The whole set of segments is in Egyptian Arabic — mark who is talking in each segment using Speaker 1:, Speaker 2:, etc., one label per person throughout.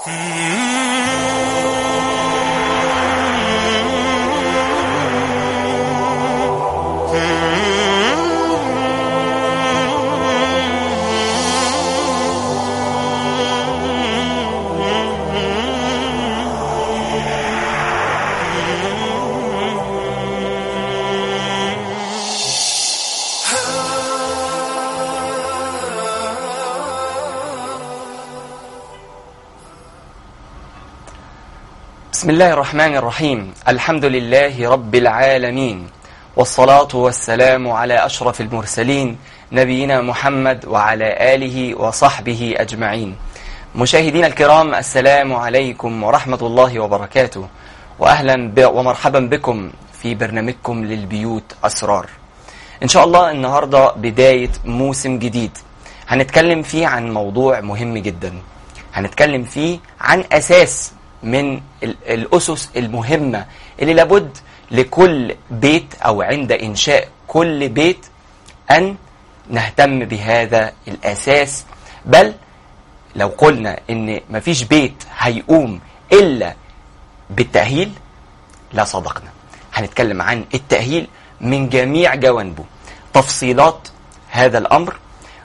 Speaker 1: بسم الله الرحمن الرحيم الحمد لله رب العالمين والصلاة والسلام على أشرف المرسلين نبينا محمد وعلى آله وصحبه أجمعين مشاهدينا الكرام السلام عليكم ورحمة الله وبركاته وأهلا ب ومرحبا بكم في برنامجكم للبيوت أسرار إن شاء الله النهاردة بداية موسم جديد هنتكلم فيه عن موضوع مهم جدا هنتكلم فيه عن أساس من ال- الأسس المهمة اللي لابد لكل بيت أو عند إنشاء كل بيت أن نهتم بهذا الأساس بل لو قلنا إن مفيش بيت هيقوم إلا بالتأهيل لا صدقنا هنتكلم عن التأهيل من جميع جوانبه تفصيلات هذا الأمر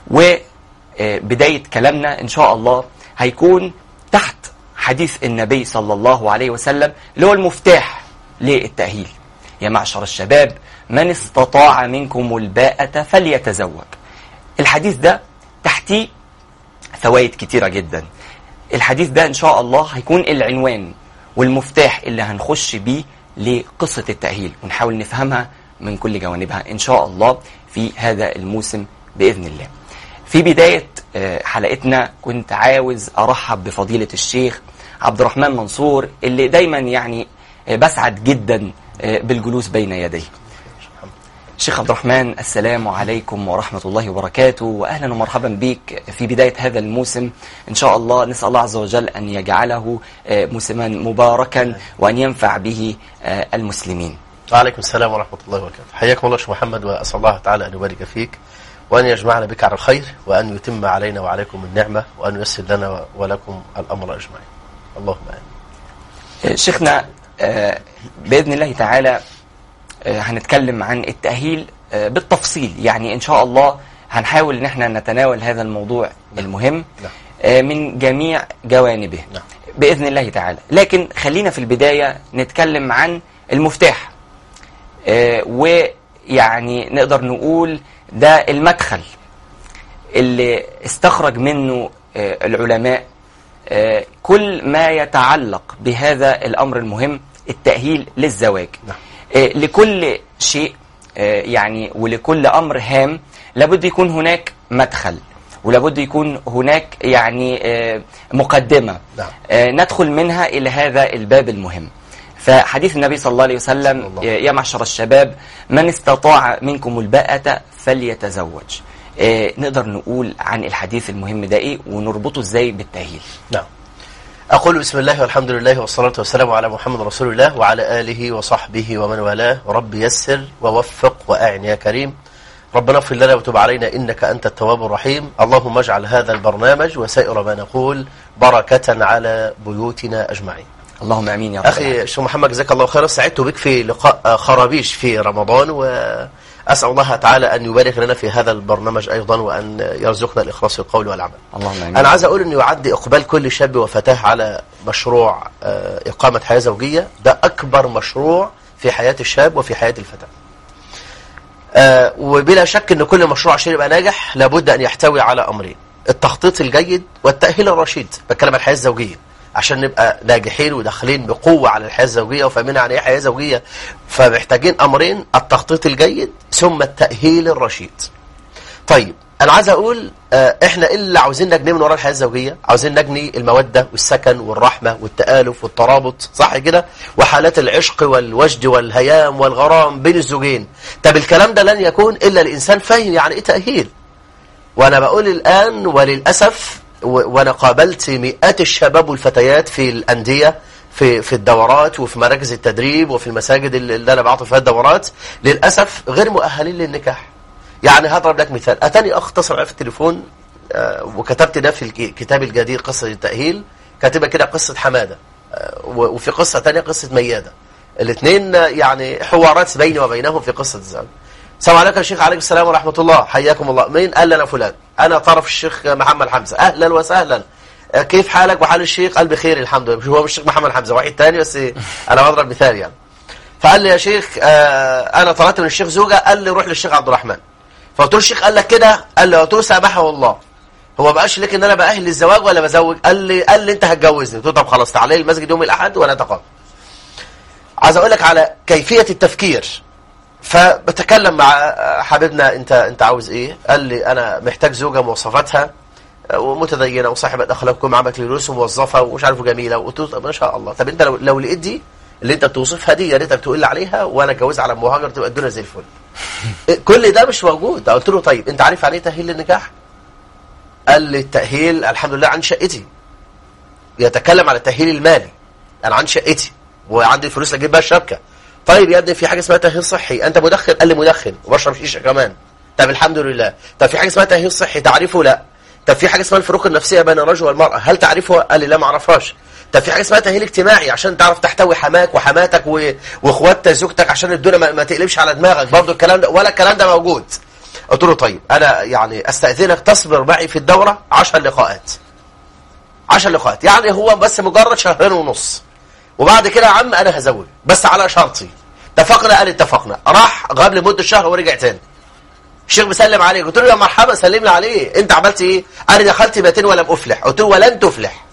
Speaker 1: وبداية كلامنا إن شاء الله هيكون تحت حديث النبي صلى الله عليه وسلم اللي هو المفتاح للتأهيل يا معشر الشباب من استطاع منكم الباءة فليتزوج الحديث ده تحتيه فوائد كتيرة جدا الحديث ده إن شاء الله هيكون العنوان والمفتاح اللي هنخش بيه لقصة التأهيل ونحاول نفهمها من كل جوانبها إن شاء الله في هذا الموسم بإذن الله في بداية آه، حلقتنا كنت عاوز أرحب بفضيلة الشيخ عبد الرحمن منصور اللي دايما يعني آه، بسعد جدا آه، بالجلوس بين يديه شيخ عبد الرحمن السلام عليكم ورحمة الله وبركاته وأهلا ومرحبا بك في بداية هذا الموسم إن شاء الله نسأل الله عز وجل أن يجعله آه، موسما مباركا وأن ينفع به آه، المسلمين
Speaker 2: وعليكم السلام ورحمة الله وبركاته حياكم الله شيخ محمد وأسأل الله تعالى أن يبارك فيك وأن يجمعنا بك على الخير وأن يتم علينا وعليكم النعمة وأن ييسر لنا ولكم الأمر أجمعين اللهم آمين
Speaker 1: آه، شيخنا آه، بإذن الله تعالى آه، هنتكلم عن التأهيل آه، بالتفصيل يعني إن شاء الله هنحاول إن احنا نتناول هذا الموضوع المهم
Speaker 2: نعم.
Speaker 1: آه، من جميع جوانبه
Speaker 2: نعم.
Speaker 1: بإذن الله تعالى لكن خلينا في البداية نتكلم عن المفتاح آه، ويعني نقدر نقول ده المدخل اللي استخرج منه آه، العلماء آه، كل ما يتعلق بهذا الأمر المهم التأهيل للزواج
Speaker 2: نعم.
Speaker 1: آه، لكل شيء آه، يعني ولكل أمر هام لابد يكون هناك مدخل ولابد يكون هناك يعني آه، مقدمة
Speaker 2: نعم.
Speaker 1: آه، ندخل منها إلى هذا الباب المهم فحديث النبي صلى الله عليه
Speaker 2: صلى
Speaker 1: وسلم
Speaker 2: الله.
Speaker 1: يا يا معشر الشباب من استطاع منكم الباءة فليتزوج آه، نقدر نقول عن الحديث المهم ده ايه ونربطه ازاي بالتأهيل
Speaker 2: نعم أقول بسم الله والحمد لله والصلاة والسلام على محمد رسول الله وعلى آله وصحبه ومن والاه ورب يسر ووفق وأعن يا كريم ربنا اغفر لنا وتب علينا إنك أنت التواب الرحيم اللهم اجعل هذا البرنامج وسائر ما نقول بركة على بيوتنا أجمعين
Speaker 1: اللهم امين يا رب العالمين.
Speaker 2: أخي شيخ محمد جزاك الله خيرا سعدت بك في لقاء آه، خرابيش في رمضان وأسأل الله تعالى أن يبارك لنا في هذا البرنامج أيضا وأن يرزقنا الإخلاص في القول والعمل
Speaker 1: اللهم امين
Speaker 2: أنا عايز أقول أنه يعد إقبال كل شاب وفتاة على مشروع آه، إقامة حياة زوجية ده أكبر مشروع في حياة الشاب وفي حياة الفتاة آه، وبلا شك أن كل مشروع عشان يبقى ناجح لابد أن يحتوي على أمرين التخطيط الجيد والتأهيل الرشيد بتكلم عن الحياة الزوجية عشان نبقى ناجحين وداخلين بقوة على الحياة الزوجية وفاهمين عن ايه حياة زوجية فمحتاجين أمرين التخطيط الجيد ثم التأهيل الرشيد طيب انا عايز اقول آه، احنا إيه اللي عاوزين نجني من وراء الحياه الزوجيه عاوزين نجني الموده والسكن والرحمه والتالف والترابط صح كده وحالات العشق والوجد والهيام والغرام بين الزوجين طب الكلام ده لن يكون الا الانسان فاهم يعني ايه تاهيل وانا بقول الان وللاسف و- وانا قابلت مئات الشباب والفتيات في الانديه في في الدورات وفي مراكز التدريب وفي المساجد اللي اللي انا بعطي فيها الدورات للاسف غير مؤهلين للنكاح يعني هضرب لك مثال اتاني اخ اتصل علي في التليفون آه، وكتبت ده في الكتاب الجديد قصه التاهيل كاتبه كده قصه حماده آه، و- وفي قصه تانية قصه مياده الاثنين يعني حوارات بيني وبينهم في قصه الزواج السلام عليكم يا شيخ عليكم السلام ورحمه الله حياكم الله مين قال لي انا فلان انا طرف الشيخ محمد حمزه اهلا وسهلا آه، كيف حالك وحال الشيخ قال بخير الحمد لله مش هو مش الشيخ محمد حمزه واحد تاني بس انا بضرب مثال يعني فقال لي يا شيخ آه انا طلبت من الشيخ زوجة قال لي روح للشيخ عبد الرحمن فقلت له الشيخ قال لك كده قال لي قلت له سامحه الله هو بقاش لك ان انا باهل للزواج ولا بزوج قال لي قال لي انت هتجوزني قلت له طب خلاص تعالى لي المسجد يوم الاحد ونتقابل عايز اقول لك على كيفيه التفكير فبتكلم مع حبيبنا انت انت عاوز ايه قال لي انا محتاج زوجه مواصفاتها ومتدينه وصاحبه اخلاق وكم عمل بكالوريوس وموظفه ومش عارف جميله وقلت له طب ما شاء الله طب انت لو لو لقيت دي اللي انت بتوصفها دي يا ريتك تقول لي عليها وانا اتجوزها على مهاجر تبقى الدنيا زي الفل كل ده مش موجود قلت له طيب انت عارف يعني ايه تاهيل للنكاح قال لي التاهيل الحمد لله عن شقتي يتكلم على التاهيل المالي انا عندي شقتي وعندي الفلوس اللي اجيب بيها الشبكه طيب يا ابني في حاجه اسمها تاهيل صحي انت مدخن قال لي مدخن وبشرب شيشه كمان طب الحمد لله طب في حاجه اسمها تاهيل صحي تعرفه لا طب في حاجه اسمها الفروق النفسيه بين الرجل والمراه هل تعرفه قال لي لا ما اعرفهاش طب في حاجه اسمها تاهيل اجتماعي عشان تعرف تحتوي حماك وحماتك و... واخوات زوجتك عشان الدنيا ما... ما تقلبش على دماغك برضو الكلام ده ولا الكلام ده موجود قلت له طيب انا يعني استاذنك تصبر معي في الدوره 10 لقاءات 10 لقاءات يعني هو بس مجرد شهرين ونص وبعد كده يا عم انا هزوج بس على شرطي اتفقنا قال اتفقنا راح غاب لمده شهر ورجع تاني الشيخ بيسلم عليه قلت له يا مرحبا سلم لي عليه انت عملت ايه انا دخلت بيتين ولم افلح قلت له ولن تفلح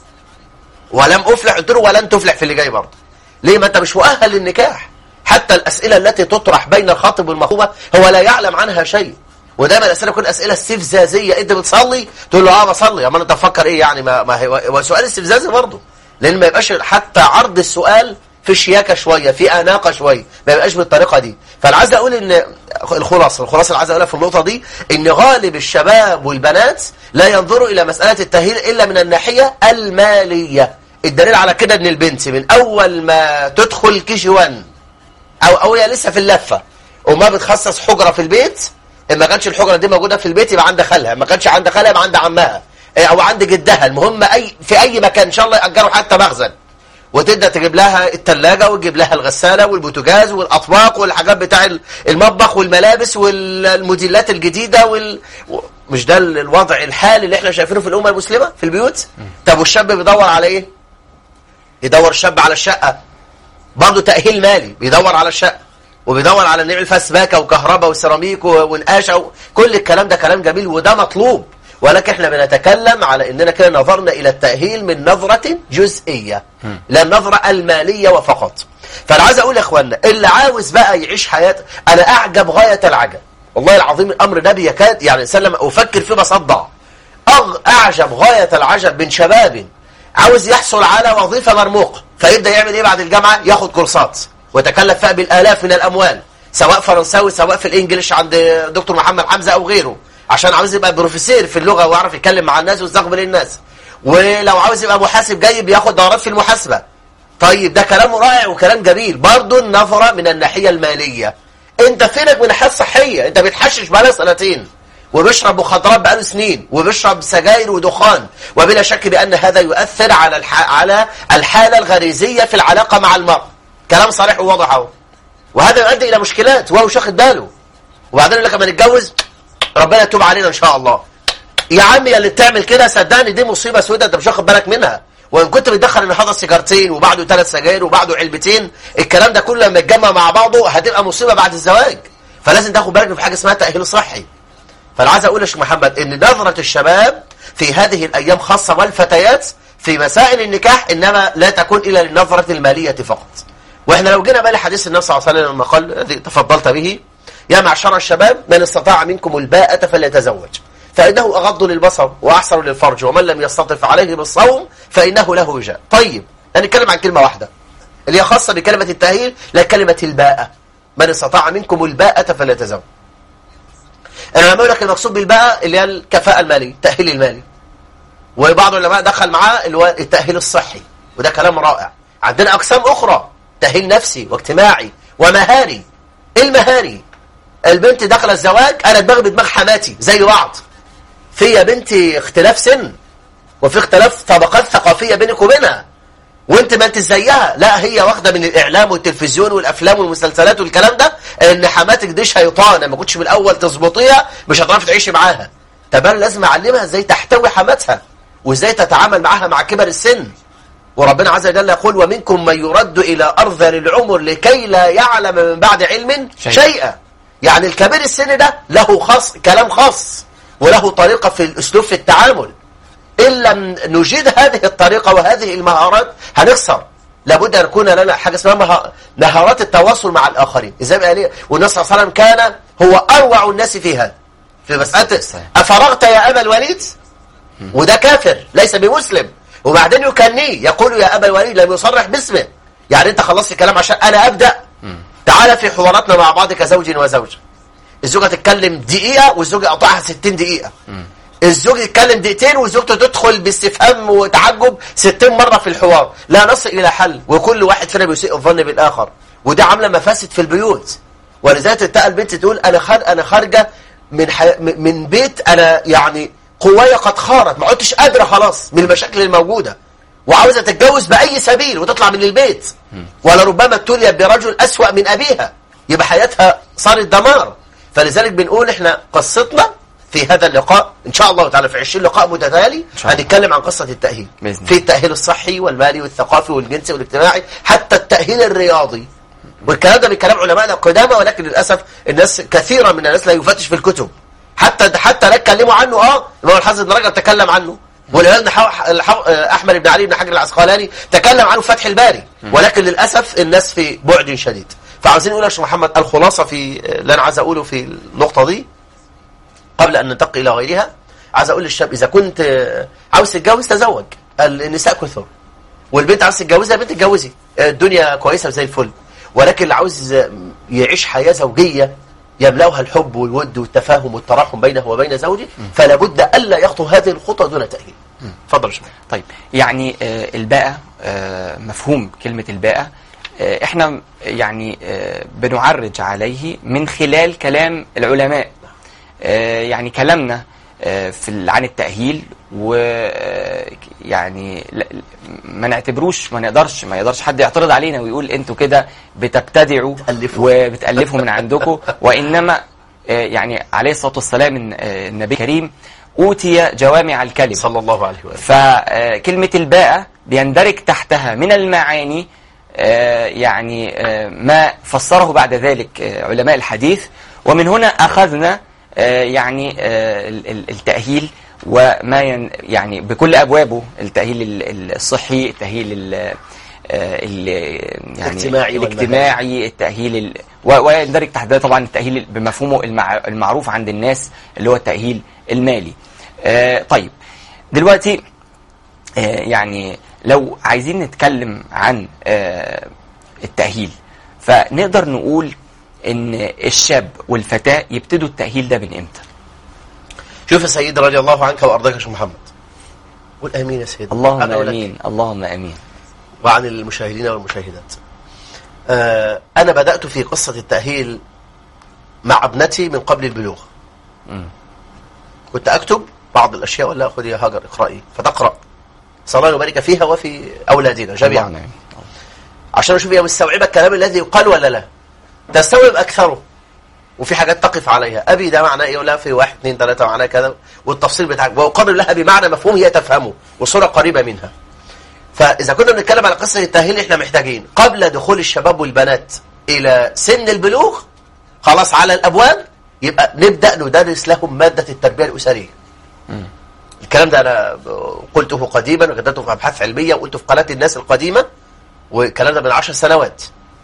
Speaker 2: ولم افلح قلت له ولن تفلح في اللي جاي برضه ليه ما انت مش مؤهل للنكاح حتى الاسئله التي تطرح بين الخاطب والمخطوبه هو لا يعلم عنها شيء ودايما الاسئله تكون اسئله استفزازيه انت بتصلي تقول له اه بصلي اما انت تفكر ايه يعني ما, ما هو هو سؤال استفزازي برضه لان ما يبقاش حتى عرض السؤال في شياكه شويه في اناقه شويه ما يبقاش بالطريقه دي فانا عايز اقول ان الخلاصه الخلاصه اللي عايز اقولها في النقطه دي ان غالب الشباب والبنات لا ينظروا الى مساله التاهيل الا من الناحيه الماليه الدليل على كده ان البنت من اول ما تدخل كي جي 1 او او هي لسه في اللفه وما بتخصص حجره في البيت ان ما كانش الحجره دي موجوده في البيت يبقى عند خالها ما كانش عند خالها يبقى عند عمها إيه، او عند جدها المهم اي في اي مكان ان شاء الله ياجروا حتى مخزن وتبدا تجيب لها الثلاجه وتجيب لها الغساله والبوتاجاز والاطباق والحاجات بتاع المطبخ والملابس والموديلات الجديده وال... و- مش ده الوضع الحالي اللي احنا شايفينه في الامه المسلمه في البيوت طب والشاب بيدور على ايه يدور الشاب على الشقه برضه تاهيل مالي بيدور على الشقه وبيدور على نعمل فيها سباكه وكهرباء وسيراميك و- ونقاشه و... كل الكلام ده كلام جميل وده مطلوب ولكن احنا بنتكلم على اننا كده نظرنا الى التاهيل من نظره جزئيه لا النظره الماليه وفقط فانا عايز اقول يا اخوانا اللي عاوز بقى يعيش حياه انا اعجب غايه العجب والله العظيم الامر ده بيكاد يعني الانسان لما افكر فيه بصدع أغ... اعجب غايه العجب من شباب عاوز يحصل على وظيفه مرموقه فيبدا يعمل ايه بعد الجامعه ياخد كورسات ويتكلف فيها بالالاف من الاموال سواء فرنساوي سواء في الانجليش عند دكتور محمد حمزه او غيره عشان عاوز يبقى بروفيسور في اللغه ويعرف يتكلم مع الناس ويستقبل الناس ولو عاوز يبقى محاسب جاي بياخد دورات في المحاسبه طيب ده كلام رائع وكلام جميل برضه النظره من الناحيه الماليه انت فينك من الناحيه الصحيه انت بتحشش بقالك سنتين وبيشرب مخدرات بقاله سنين وبيشرب سجاير ودخان وبلا شك بان هذا يؤثر على الح... على الحاله الغريزيه في العلاقه مع المرء كلام صريح وواضح اهو وهذا يؤدي الى مشكلات وهو مش واخد باله وبعدين يقول لك لما نتجوز ربنا يتوب علينا ان شاء الله يا عم يا اللي بتعمل كده صدقني دي مصيبه سوداء انت مش واخد بالك منها وان كنت بتدخل النهارده سيجارتين وبعده ثلاث سجاير وبعده علبتين الكلام ده كله لما يتجمع مع بعضه هتبقى مصيبه بعد الزواج فلازم تاخد بالك في حاجه اسمها تاهيل صحي فانا عايز اقول يا شيخ محمد ان نظره الشباب في هذه الايام خاصه والفتيات في مسائل النكاح انما لا تكون الى النظره الماليه فقط واحنا لو جينا بقى لحديث النبي صلى الله عليه وسلم لما قال الذي تفضلت به يا معشر الشباب من استطاع منكم الباءة فليتزوج فإنه أغض للبصر وأحسن للفرج ومن لم يستطع فعليه بالصوم فإنه له وجاء طيب هنتكلم عن كلمة واحدة اللي هي خاصة بكلمة التأهيل لا كلمة الباءة من استطاع منكم الباءة فليتزوج أنا لما أقول لك المقصود بالباءة اللي هي الكفاءة المالية التأهيل المالي وبعض العلماء دخل معاه اللي هو التأهيل الصحي وده كلام رائع عندنا أقسام أخرى تأهيل نفسي واجتماعي ومهاري إيه المهاري البنت داخله الزواج انا دماغي بدماغ حماتي زي بعض في يا بنتي اختلاف سن وفي اختلاف طبقات ثقافيه بينك وبينها وانت ما انت زيها لا هي واخده من الاعلام والتلفزيون والافلام والمسلسلات والكلام ده ان حماتك دي شيطانه ما كنتش من الاول تظبطيها مش هتعرفي تعيشي معاها طب انا لازم اعلمها ازاي تحتوي حماتها وازاي تتعامل معاها مع كبر السن وربنا عز وجل يقول ومنكم من يرد الى ارذل العمر لكي لا يعلم من بعد علم
Speaker 1: شيء.
Speaker 2: شيئا يعني الكبير السن ده له خاص كلام خاص وله طريقه في الاسلوب في التعامل إن لم نجد هذه الطريقة وهذه المهارات هنخسر لابد أن يكون لنا حاجة اسمها مها- مهارات التواصل مع الآخرين إزاي بقى ليه والنبي صلى الله عليه وسلم كان هو أروع الناس في هذا في مسألة أفرغت يا أبا الوليد وده كافر ليس بمسلم وبعدين يكنيه يقول يا أبا الوليد لم يصرح باسمه يعني أنت خلصت الكلام عشان أنا أبدأ تعال في حواراتنا مع بعض كزوج وزوجة الزوجة تتكلم دقيقة والزوج يقطعها 60 دقيقة الزوج يتكلم دقيقتين وزوجته تدخل باستفهام وتعجب 60 مرة في الحوار لا نصل إلى حل وكل واحد فينا بيسيء الظن بالآخر وده عاملة مفاسد في البيوت ولذلك تلتقى البنت تقول أنا خار أنا خارجة من حي... م- من بيت أنا يعني قوايا قد خارت ما عدتش قادرة خلاص من المشاكل الموجودة وعاوزة تتجوز بأي سبيل وتطلع من البيت ولربما ابتليت برجل أسوأ من أبيها يبقى حياتها صارت دمار فلذلك بنقول احنا قصتنا في هذا اللقاء ان شاء الله تعالى في 20 لقاء متتالي
Speaker 1: شاء الله.
Speaker 2: هنتكلم عن قصة التأهيل
Speaker 1: بإذن الله.
Speaker 2: في التأهيل الصحي والمالي والثقافي والجنسي والاجتماعي حتى التأهيل الرياضي والكلام ده بكلام علمائنا القدامى ولكن للأسف الناس كثيرا من الناس لا يفتش في الكتب حتى حتى لا اتكلموا عنه اه الإمام الحسن بن رجب تكلم عنه والإمام الح- الح- أحمد بن علي بن حجر العسقلاني تكلم عنه في فتح الباري ولكن للأسف الناس في بعد شديد فعاوزين نقول يا شيخ محمد الخلاصة في اللي أنا عايز أقوله في النقطة دي قبل أن ننتقل إلى غيرها عايز أقول للشاب إذا كنت آه، عاوز تتجوز تزوج النساء كثر والبنت عاوز تتجوزها بنت تتجوزي آه، الدنيا كويسة وزي الفل ولكن اللي عاوز آه، يعيش حياة زوجية يملأها الحب والود والتفاهم والتراحم بينه وبين زوجه فلا بد ألا يخطو هذه الخطى دون تأهيل اتفضل يا شيخ
Speaker 1: طيب يعني آه، الباءة آه، مفهوم كلمة الباءة آه، احنا يعني آه، بنعرج عليه من خلال كلام العلماء آه، يعني كلامنا آه، في ال- عن التأهيل و آه، يعني لا- ما نعتبروش ما نقدرش ما يقدرش حد يعترض علينا ويقول انتوا كده بتبتدعوا
Speaker 2: بتألفوا.
Speaker 1: وبتألفوا من عندكم وإنما آه، يعني عليه الصلاة والسلام الن- آه، النبي الكريم أوتي جوامع الكلم
Speaker 2: صلى الله عليه وسلم
Speaker 1: فكلمة الباءة بيندرج تحتها من المعاني آه، يعني آه، ما فسره بعد ذلك آه، علماء الحديث ومن هنا أخذنا آه، يعني آه، ال- ال- التأهيل وما ين يعني بكل أبوابه التأهيل ال- ال- الصحي التأهيل ال- آه، ال- يعني
Speaker 2: الاجتماعي والمهني.
Speaker 1: الاجتماعي التأهيل ال... و- ويندرج تحت ده طبعا التأهيل بمفهومه المع... المعروف عند الناس اللي هو التأهيل المالي آه طيب دلوقتي آه يعني لو عايزين نتكلم عن آه التأهيل فنقدر نقول ان الشاب والفتاة يبتدوا التأهيل ده من امتى
Speaker 2: شوف يا سيدي رضي الله عنك وأرضاك يا شيخ محمد قول آمين يا سيدي
Speaker 1: اللهم
Speaker 2: أنا ولك.
Speaker 1: امين اللهم امين
Speaker 2: وعن المشاهدين والمشاهدات آه أنا بدأت في قصة التأهيل مع ابنتي من قبل البلوغ
Speaker 1: مم.
Speaker 2: كنت أكتب بعض الأشياء ولا أخذ يا هاجر اقرأي فتقرأ صلى الله يبارك فيها وفي أولادنا جميعا
Speaker 1: اللهم آمين.
Speaker 2: عشان أشوف هي مستوعبة الكلام الذي يقال ولا لا تستوعب أكثره وفي حاجات تقف عليها أبي ده معناه إيه ولا في واحد اثنين ثلاثة معناه كذا والتفصيل بتاعك وأقرر لها بمعنى مفهوم هي تفهمه وصورة قريبة منها فإذا كنا بنتكلم على قصة التأهيل إحنا محتاجين قبل دخول الشباب والبنات إلى سن البلوغ خلاص على الأبواب يبقى نبدأ ندرس لهم مادة التربية الأسرية الكلام ده أنا قلته قديما وكتبته في أبحاث علمية وقلته في قناة الناس القديمة والكلام ده من عشر سنوات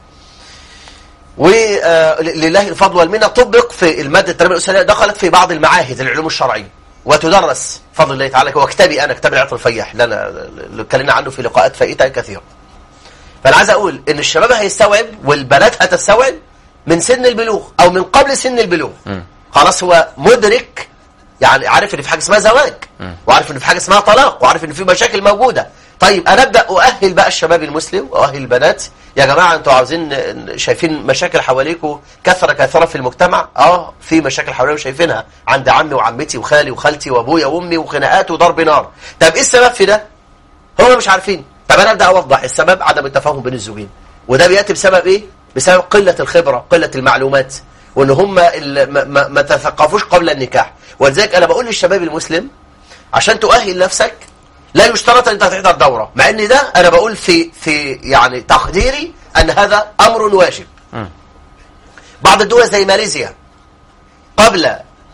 Speaker 2: ولله الفضل والمنة طبق في المادة التربية الأسرية دخلت في بعض المعاهد العلوم الشرعية وتدرس بفضل الله تعالى هو كتابي أنا كتاب العطر الفياح اللي أنا اللي اتكلمنا عنه في لقاءات فائتة كثيرة فأنا عايز أقول إن الشباب هيستوعب والبنات هتستوعب من سن البلوغ أو من قبل سن البلوغ
Speaker 1: مم.
Speaker 2: خلاص هو مدرك يعني عارف إن في حاجة اسمها زواج
Speaker 1: مم.
Speaker 2: وعارف إن في حاجة اسمها طلاق وعارف إن في مشاكل موجودة طيب أنا أبدأ أؤهل بقى الشباب المسلم وأؤهل البنات يا جماعة انتوا عاوزين ن- شايفين مشاكل حواليكوا كثرة كثرة في المجتمع اه في مشاكل حوالينا شايفينها عند عمي وعمتي وخالي وخالتي وابويا وامي وخناقات وضرب نار طب ايه السبب في ده هم مش عارفين طب انا ابدا اوضح السبب عدم التفاهم بين الزوجين وده بياتي بسبب ايه بسبب قله الخبره قله المعلومات وان هم ال- ما, ما, ما تثقفوش قبل النكاح ولذلك انا بقول للشباب المسلم عشان تؤهل نفسك لا يشترط ان انت تحضر دوره مع ان ده انا بقول في في يعني تقديري ان هذا امر واجب
Speaker 1: مم.
Speaker 2: بعض الدول زي ماليزيا قبل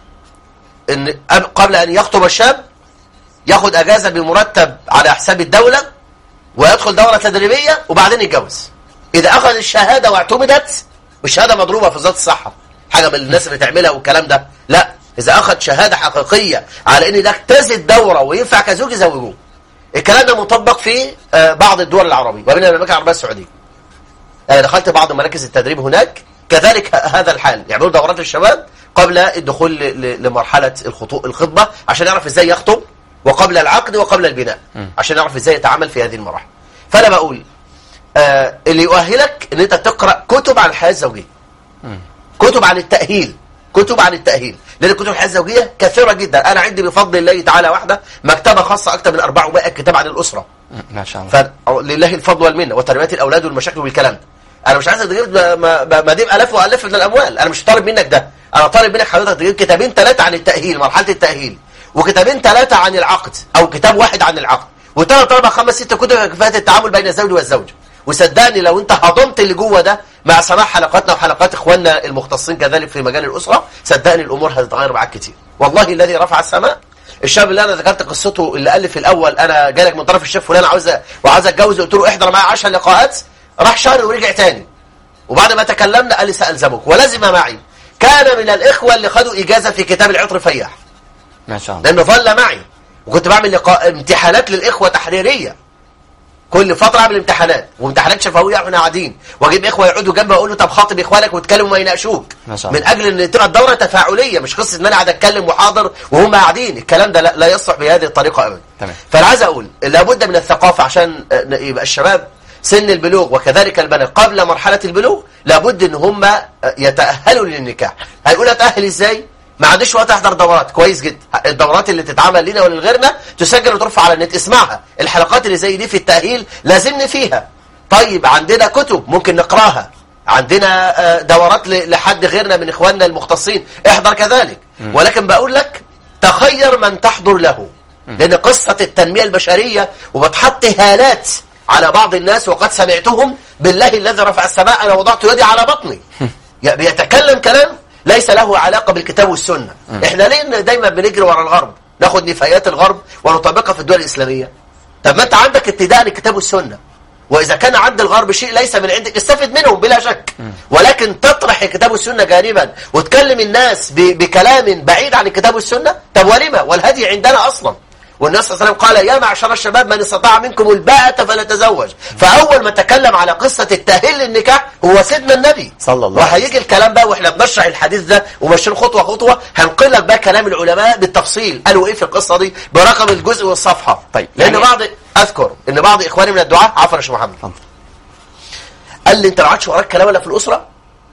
Speaker 2: ان قبل ان يخطب الشاب ياخد اجازه بمرتب على حساب الدوله ويدخل دوره تدريبيه وبعدين يتجوز اذا اخذ الشهاده واعتمدت والشهاده مضروبه في وزاره الصحه حاجه من الناس اللي تعملها والكلام ده لا اذا اخذ شهاده حقيقيه على ان ده اجتاز الدوره وينفع كزوج يزوجوه الكلام ده مطبق في آه، بعض الدول العربية ومنها المملكه العربيه السعوديه انا دخلت بعض مراكز التدريب هناك كذلك ه- هذا الحال يعملوا دورات للشباب قبل الدخول ل- ل- لمرحله الخطو الخطبه عشان يعرف ازاي يخطب وقبل العقد وقبل البناء عشان يعرف ازاي يتعامل في هذه المراحل فانا بقول آه اللي يؤهلك ان انت تقرا كتب عن الحياه الزوجيه كتب عن التاهيل كتب عن التاهيل لان كتب الحياه الزوجيه كثيره جدا انا عندي بفضل الله تعالى واحده مكتبه خاصه اكثر من 400 كتاب عن الاسره
Speaker 1: مم. ما شاء الله
Speaker 2: فلله الفضل والمنه وتربيه الاولاد والمشاكل والكلام ده انا مش عايزك تجيب ما- ما ما دي الاف والاف من الاموال انا مش طالب منك ده انا طالب منك حضرتك تجيب كتابين ثلاثه عن التاهيل مرحله التاهيل وكتابين ثلاثه عن العقد او كتاب واحد عن العقد وثلاث اربع خمس ست كتب كفايه التعامل بين الزوج والزوجه وصدقني لو انت هضمت اللي جوه ده مع سماع حلقاتنا وحلقات اخواننا المختصين كذلك في مجال الاسره صدقني الامور هتتغير معاك كتير والله الذي رفع السماء الشاب اللي انا ذكرت قصته اللي قال لي في الاول انا جالك من طرف الشيخ فلان عاوز وعاوز اتجوز قلت له احضر معايا 10 لقاءات راح شهر ورجع تاني وبعد ما تكلمنا قال لي سالزمك ولزم معي كان من الاخوه اللي خدوا اجازه في كتاب العطر فياح
Speaker 1: ما شاء الله
Speaker 2: لانه ظل معي وكنت بعمل لقاء امتحانات للاخوه تحريريه كل فتره اعمل امتحانات وامتحانات شفويه واحنا قاعدين واجيب اخوه يقعدوا جنبي واقول له طب خاطب اخوانك واتكلموا ما يناقشوك
Speaker 1: ما شاء الله.
Speaker 2: من اجل ان تبقى الدوره تفاعليه مش قصه ان انا قاعد اتكلم وحاضر وهم قاعدين الكلام ده لا, لا يصلح بهذه الطريقه ابدا
Speaker 1: تمام.
Speaker 2: فانا عايز اقول لابد من الثقافه عشان آه، يبقى الشباب سن البلوغ وكذلك البنات قبل مرحله البلوغ لابد ان هم آه، يتاهلوا للنكاح هنقول اتاهل ازاي ما عنديش وقت احضر دورات كويس جدا الدورات اللي تتعمل لنا ولغيرنا تسجل وترفع على النت اسمعها الحلقات اللي زي دي في التاهيل لازمني فيها طيب عندنا كتب ممكن نقراها عندنا آه، دورات ل- لحد غيرنا من اخواننا المختصين احضر كذلك ولكن بقول لك تخير من تحضر له لان قصه التنميه البشريه وبتحط هالات على بعض الناس وقد سمعتهم بالله الذي رفع السماء انا وضعت يدي على بطني يعني بيتكلم كلام ليس له علاقه بالكتاب والسنه احنا ليه دايما بنجري ورا الغرب ناخد نفايات الغرب ونطبقها في الدول الاسلاميه طب ما انت عندك ابتداء الكتاب والسنه واذا كان عند الغرب شيء ليس من عندك استفد منهم بلا شك ولكن تطرح الكتاب والسنه جانبا وتكلم الناس ب- بكلام بعيد عن الكتاب والسنه طب ولما والهدي عندنا اصلا والنبي صلى الله عليه وسلم قال يا معشر الشباب من استطاع منكم الباءة فليتزوج فاول ما تكلم على قصه التاهيل للنكاح هو سيدنا النبي
Speaker 1: صلى الله عليه
Speaker 2: وهيجي الكلام بقى واحنا بنشرح الحديث ده وماشيين خطوه خطوه هنقل لك بقى كلام العلماء بالتفصيل قالوا ايه في القصه دي برقم الجزء والصفحه
Speaker 1: طيب،
Speaker 2: لان
Speaker 1: يعني-
Speaker 2: بعض اذكر ان بعض اخواني من الدعاء عفوا يا شيخ محمد
Speaker 1: اتفضل.
Speaker 2: قال لي انت ما عادش وراك كلام ولا في الاسره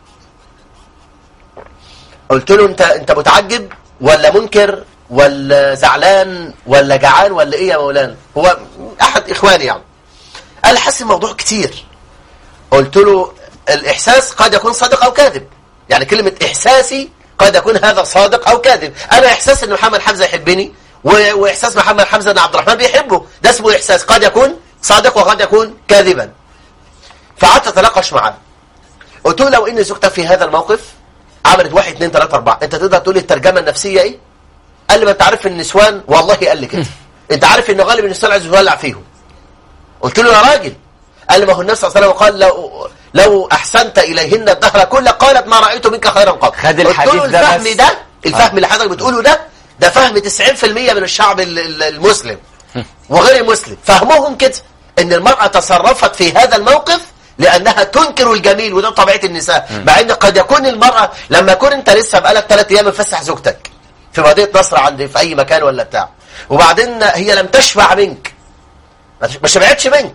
Speaker 2: قلت له انت انت متعجب ولا منكر ولا زعلان ولا جعان ولا ايه يا مولانا هو احد اخواني يعني قال حاسس الموضوع كتير قلت له الاحساس قد يكون صادق او كاذب يعني كلمه احساسي قد يكون هذا صادق او كاذب انا احساس ان محمد حمزه يحبني و- واحساس محمد حمزه ان عبد الرحمن بيحبه ده اسمه احساس قد يكون صادق وقد يكون كاذبا فقعدت اتناقش معاه قلت له لو ان زوجتك في هذا الموقف عملت واحد اثنين ثلاثة أربعة أنت تقدر تقول لي الترجمة النفسية إيه؟ قال لي ما أنت عارف النسوان والله قال لي كده أنت عارف إن غالب النسوان عايز يولع فيهم قلت له يا راجل قال لي ما هو النبي صلى الله عليه وسلم قال لو لو أحسنت إليهن الدهر كله قالت ما رأيت منك خيرا قط
Speaker 1: خد
Speaker 2: قلت
Speaker 1: الحديث
Speaker 2: له
Speaker 1: ده
Speaker 2: الفهم
Speaker 1: بس.
Speaker 2: ده الفهم
Speaker 1: آه.
Speaker 2: اللي حضرتك بتقوله ده ده فهم 90% من الشعب ال- ال- المسلم وغير المسلم فهمهم كده ان المرأة تصرفت في هذا الموقف لانها تنكر الجميل وده طبيعة النساء مع ان قد يكون المرأة لما يكون انت لسه بقالك ثلاث ايام مفسح زوجتك في مدينة نصر عند في اي مكان ولا بتاع وبعدين هي لم تشبع منك ما تش- ما شبعتش منك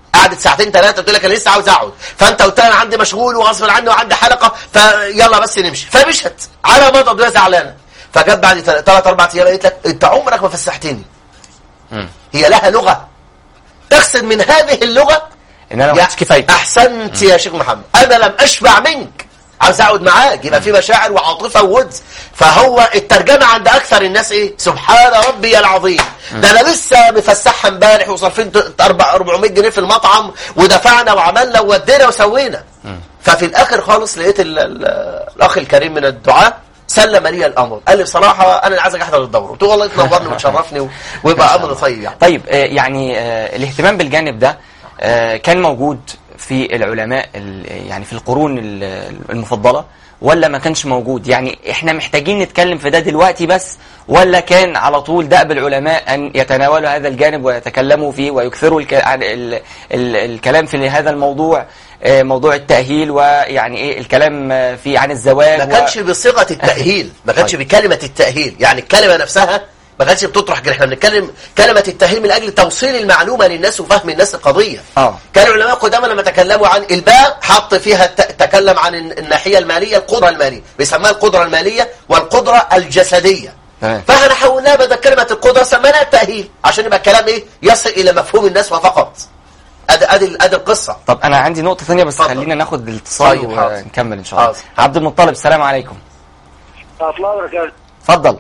Speaker 2: قعدت ساعتين ثلاثه تقول لك انا لسه عاوز اقعد فانت قلت لها انا عندي مشغول وغصب عني وعندي حلقه فيلا بس نمشي فمشت على مضض وهي زعلانه فجت بعد ثلاث اربع ايام قالت لك انت عمرك ما فسحتني
Speaker 1: مم.
Speaker 2: هي لها لغه تقصد من هذه اللغه
Speaker 1: ان انا ما
Speaker 2: يا-
Speaker 1: كنتش كفايتي
Speaker 2: احسنت يا شيخ محمد انا لم اشبع منك عاوز اقعد معاك يبقى في مشاعر وعاطفه وود فهو الترجمه عند اكثر الناس ايه سبحان ربي العظيم ده انا لسه مفسحها امبارح وصارفين ت- أربع- 400 جنيه في المطعم ودفعنا وعملنا وودينا وسوينا ففي الاخر خالص لقيت ال- ال- الاخ الكريم من الدعاء سلم لي الامر قال لي بصراحه انا اللي عايزك احضر الدوره قلت له والله تنورني وتشرفني و- ويبقى امر طيب يعني
Speaker 1: طيب آه، يعني آه، الاهتمام بالجانب ده آه، كان موجود في العلماء ال- يعني في القرون ال- المفضلة ولا ما كانش موجود يعني احنا محتاجين نتكلم في ده دلوقتي بس ولا كان على طول دأب العلماء أن يتناولوا هذا الجانب ويتكلموا فيه ويكثروا الك... عن ال... ال... الكلام في هذا الموضوع آه، موضوع التأهيل ويعني ايه الكلام آه، في عن الزواج
Speaker 2: ما كانش بصيغه التاهيل ما كانش
Speaker 1: طيب.
Speaker 2: بكلمه التاهيل يعني الكلمه نفسها ما كانتش بتطرح كده احنا بنتكلم كلمه التاهيل من اجل توصيل المعلومه للناس وفهم الناس القضيه
Speaker 1: اه
Speaker 2: كان العلماء القدامى لما تكلموا عن الباء حط فيها الت- تكلم عن الن- الناحيه الماليه القدره الماليه بيسموها القدره الماليه والقدره الجسديه
Speaker 1: تمام.
Speaker 2: فاحنا حولناها بدل كلمه القدره سميناها التاهيل عشان يبقى الكلام ايه يصل الى مفهوم الناس فقط ادي ادي ادي القصه
Speaker 1: طب انا عندي نقطة ثانية بس
Speaker 2: اتفضل.
Speaker 1: خلينا ناخد الاتصال
Speaker 2: طيب، حاضر.
Speaker 1: ونكمل ان شاء الله
Speaker 2: حاضر.
Speaker 1: عبد المطلب السلام عليكم
Speaker 3: ورحمة الله وبركاته
Speaker 1: اتفضل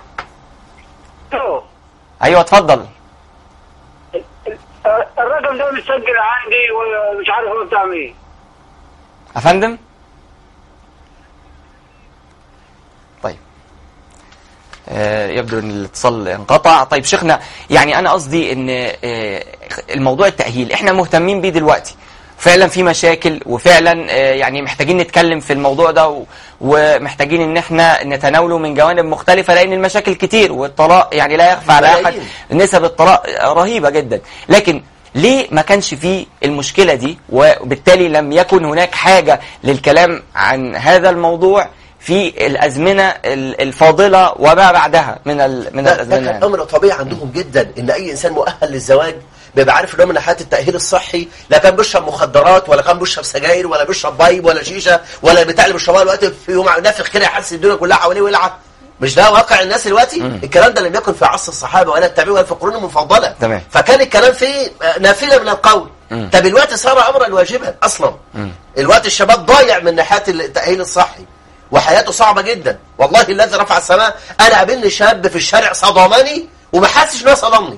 Speaker 3: أوه.
Speaker 1: ايوه اتفضل
Speaker 3: ال- ال- الرقم ده مسجل عندي ومش عارف هو بتاع مين
Speaker 1: افندم طيب آه، يبدو ان الاتصال انقطع طيب شيخنا يعني انا قصدي ان آه، الموضوع التأهيل احنا مهتمين بيه دلوقتي فعلا في مشاكل وفعلا آه، يعني محتاجين نتكلم في الموضوع ده و- ومحتاجين ان احنا نتناوله من جوانب مختلفة لان المشاكل كتير والطلاق يعني لا يخفى على احد
Speaker 2: ملايين.
Speaker 1: نسب الطلاق رهيبة جدا لكن ليه ما كانش فيه المشكلة دي وبالتالي لم يكن هناك حاجة للكلام عن هذا الموضوع في الأزمنة ال- الفاضلة وما بعدها من ال- من
Speaker 2: ده, ده
Speaker 1: الأزمنة
Speaker 2: كان
Speaker 1: يعني.
Speaker 2: امر طبيعي عندهم جدا ان اي انسان مؤهل للزواج بيبقى عارف ان هو من ناحيه التاهيل الصحي لا كان بيشرب مخدرات ولا كان بيشرب سجاير ولا بيشرب بايب ولا شيشه ولا بتاع اللي بيشربها دلوقتي في يوم نافخ كده يحس الدنيا كلها حواليه ويلعب مش ده واقع الناس دلوقتي الكلام ده لم يكن في عصر الصحابه ولا التابعين ولا في القرون المفضله
Speaker 1: تمام.
Speaker 2: فكان الكلام فيه آه، نافله من القول طب الوقت صار امرا واجبا اصلا الوقت الشباب ضايع من ناحيه التاهيل الصحي وحياته صعبه جدا والله الذي رفع السماء انا قابلني شاب في الشارع صدمني وما حسش ان هو صدمني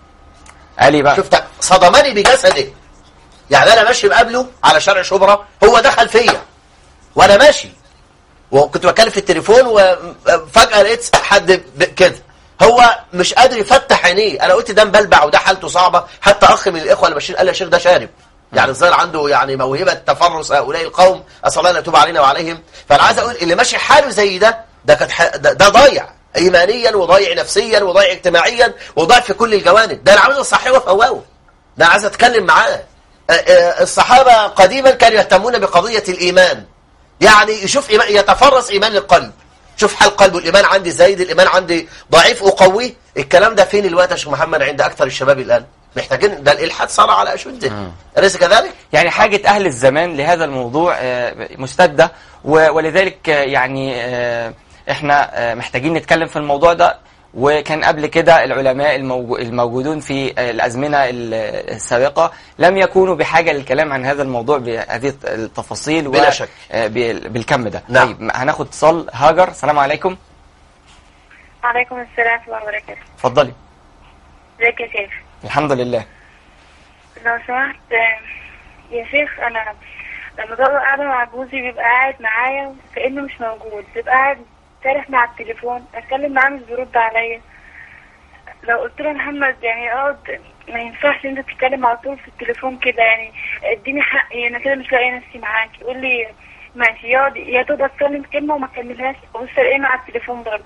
Speaker 1: قالي بقى
Speaker 2: شفت صدمني بجسده يعني انا ماشي مقابله على شارع شبرا هو دخل فيا وانا ماشي وكنت بتكلم في التليفون وفجاه لقيت حد ب- كده هو مش قادر يفتح عينيه انا قلت ده مبلبع وده حالته صعبه حتى اخ من الاخوه اللي ماشيين قال لي يا شيخ ده شارب يعني الظاهر عنده يعني موهبه تفرس هؤلاء القوم اسال الله ان يتوب علينا وعليهم فانا عايز اقول اللي ماشي حاله زي ده ده كانت ح- ده, ده ضايع ايمانيا وضايع نفسيا وضايع اجتماعيا وضايع في كل الجوانب ده انا عاوز اصحيه وافوقه ده انا عايز اتكلم معاه آه، آه، الصحابه قديما كانوا يهتمون بقضيه الايمان يعني يشوف إيمان يتفرس ايمان القلب شوف حال قلبه الايمان عندي زايد الايمان عندي ضعيف اقويه الكلام ده فين الوقت يا شيخ محمد عند اكثر الشباب الان محتاجين ده الالحاد صار على اشده اليس كذلك
Speaker 1: يعني حاجة أهل الزمان لهذا الموضوع آه، مستدة و- ولذلك آه، يعني آه، احنا آه، محتاجين نتكلم في الموضوع ده وكان قبل كده العلماء الموجو- الموجودون في آه، الأزمنة ال- السابقة لم يكونوا بحاجة للكلام عن هذا الموضوع بهذه التفاصيل و-
Speaker 2: بلا شك.
Speaker 1: آه، بال- بالكم ده
Speaker 2: نعم.
Speaker 1: طيب هناخد اتصال هاجر السلام عليكم
Speaker 4: عليكم السلام ورحمة الله وبركاته
Speaker 1: اتفضلي
Speaker 4: ازيك يا شيخ
Speaker 1: الحمد لله
Speaker 4: لو سمحت آه، يا شيخ انا لما ببقى قاعدة مع جوزي بيبقى قاعد معايا كأنه مش موجود بيبقى قاعد سارح مع التليفون اتكلم معاه مش بيرد عليا لو قلت له يا محمد يعني اقعد ما ينفعش انت تتكلم على طول في التليفون كده يعني اديني حقي انا كده مش لاقيه نفسي معاك يقول لي ماشي يقعد يا دوب اتكلم كلمه وما اكملهاش وبص الاقيه مع التليفون برضه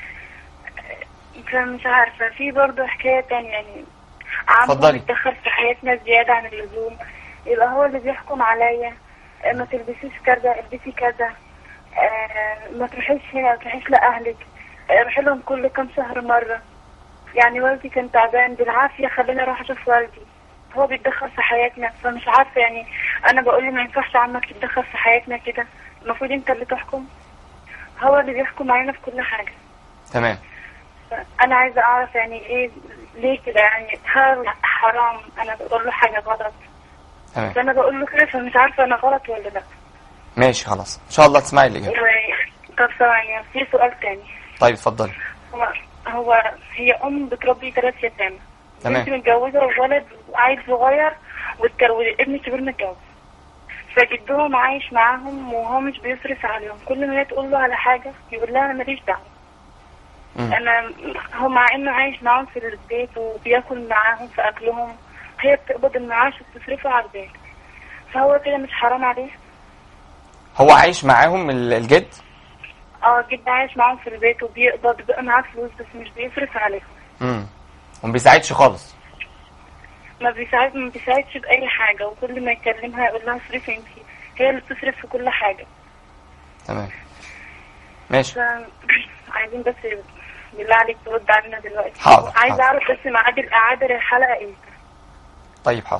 Speaker 4: فمش عارفه في برضه حكايه تانية يعني عمه
Speaker 1: اتفضلي.
Speaker 4: بيتدخل في حياتنا زياده عن اللزوم يبقى هو اللي بيحكم عليا آه، ما تلبسيش كذا البسي كذا آه، ما تروحيش هنا ما تروحيش لاهلك آه، روحي لهم كل كام شهر مره يعني والدي كان تعبان بالعافيه خليني اروح اشوف والدي هو بيتدخل في حياتنا فمش عارفة يعني أنا بقول له ما ينفعش عمك تتدخل في حياتنا كده المفروض أنت اللي تحكم هو اللي بيحكم علينا في كل حاجة
Speaker 1: تمام
Speaker 4: أنا عايزة أعرف يعني إيه ليه كده يعني هل حرام أنا بقول له حاجة غلط
Speaker 1: تمام
Speaker 4: فأنا بقول له كده فمش عارفة أنا غلط ولا لأ
Speaker 1: ماشي خلاص ان شاء الله تسمعي الاجابه
Speaker 4: و- طب ثواني في سؤال تاني
Speaker 1: طيب اتفضلي
Speaker 4: هو هو هي أم بتربي ثلاث يتامى
Speaker 1: تمام.
Speaker 4: بنت متجوزة وولد عيل صغير والتر- والابن الكبير متجوز فجدهم عايش معاهم وهو مش بيصرف عليهم كل ما هي تقول له على حاجة يقول لها أنا ماليش دعوة
Speaker 1: مم.
Speaker 4: أنا هو مع إنه عايش معاهم في البيت وبياكل معاهم في أكلهم هي بتقبض المعاش وبتصرفه على البيت فهو كده مش حرام عليه
Speaker 1: هو عايش معاهم ال- الجد
Speaker 4: اه جد عايش معاهم في البيت وبيقبض بقى معاه فلوس بس مش بيصرف عليهم
Speaker 1: امم وما بيساعدش خالص
Speaker 4: ما بيساعد ما بيساعدش بأي حاجة وكل ما يكلمها يقول لها اصرفي انت هي اللي بتصرف في كل حاجة
Speaker 1: تمام ماشي
Speaker 4: ف... عايزين بس بالله عليك ترد علينا دلوقتي
Speaker 1: حاضر،
Speaker 4: عايزة
Speaker 1: حاضر.
Speaker 4: أعرف بس ميعاد الإعادة للحلقة امتى
Speaker 1: طيب حاضر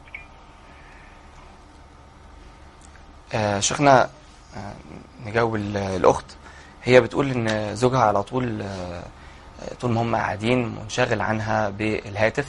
Speaker 1: آه شيخنا آه نجاوب ال- الأخت هي بتقول إن زوجها على طول آه طول ما هم قاعدين منشغل عنها بالهاتف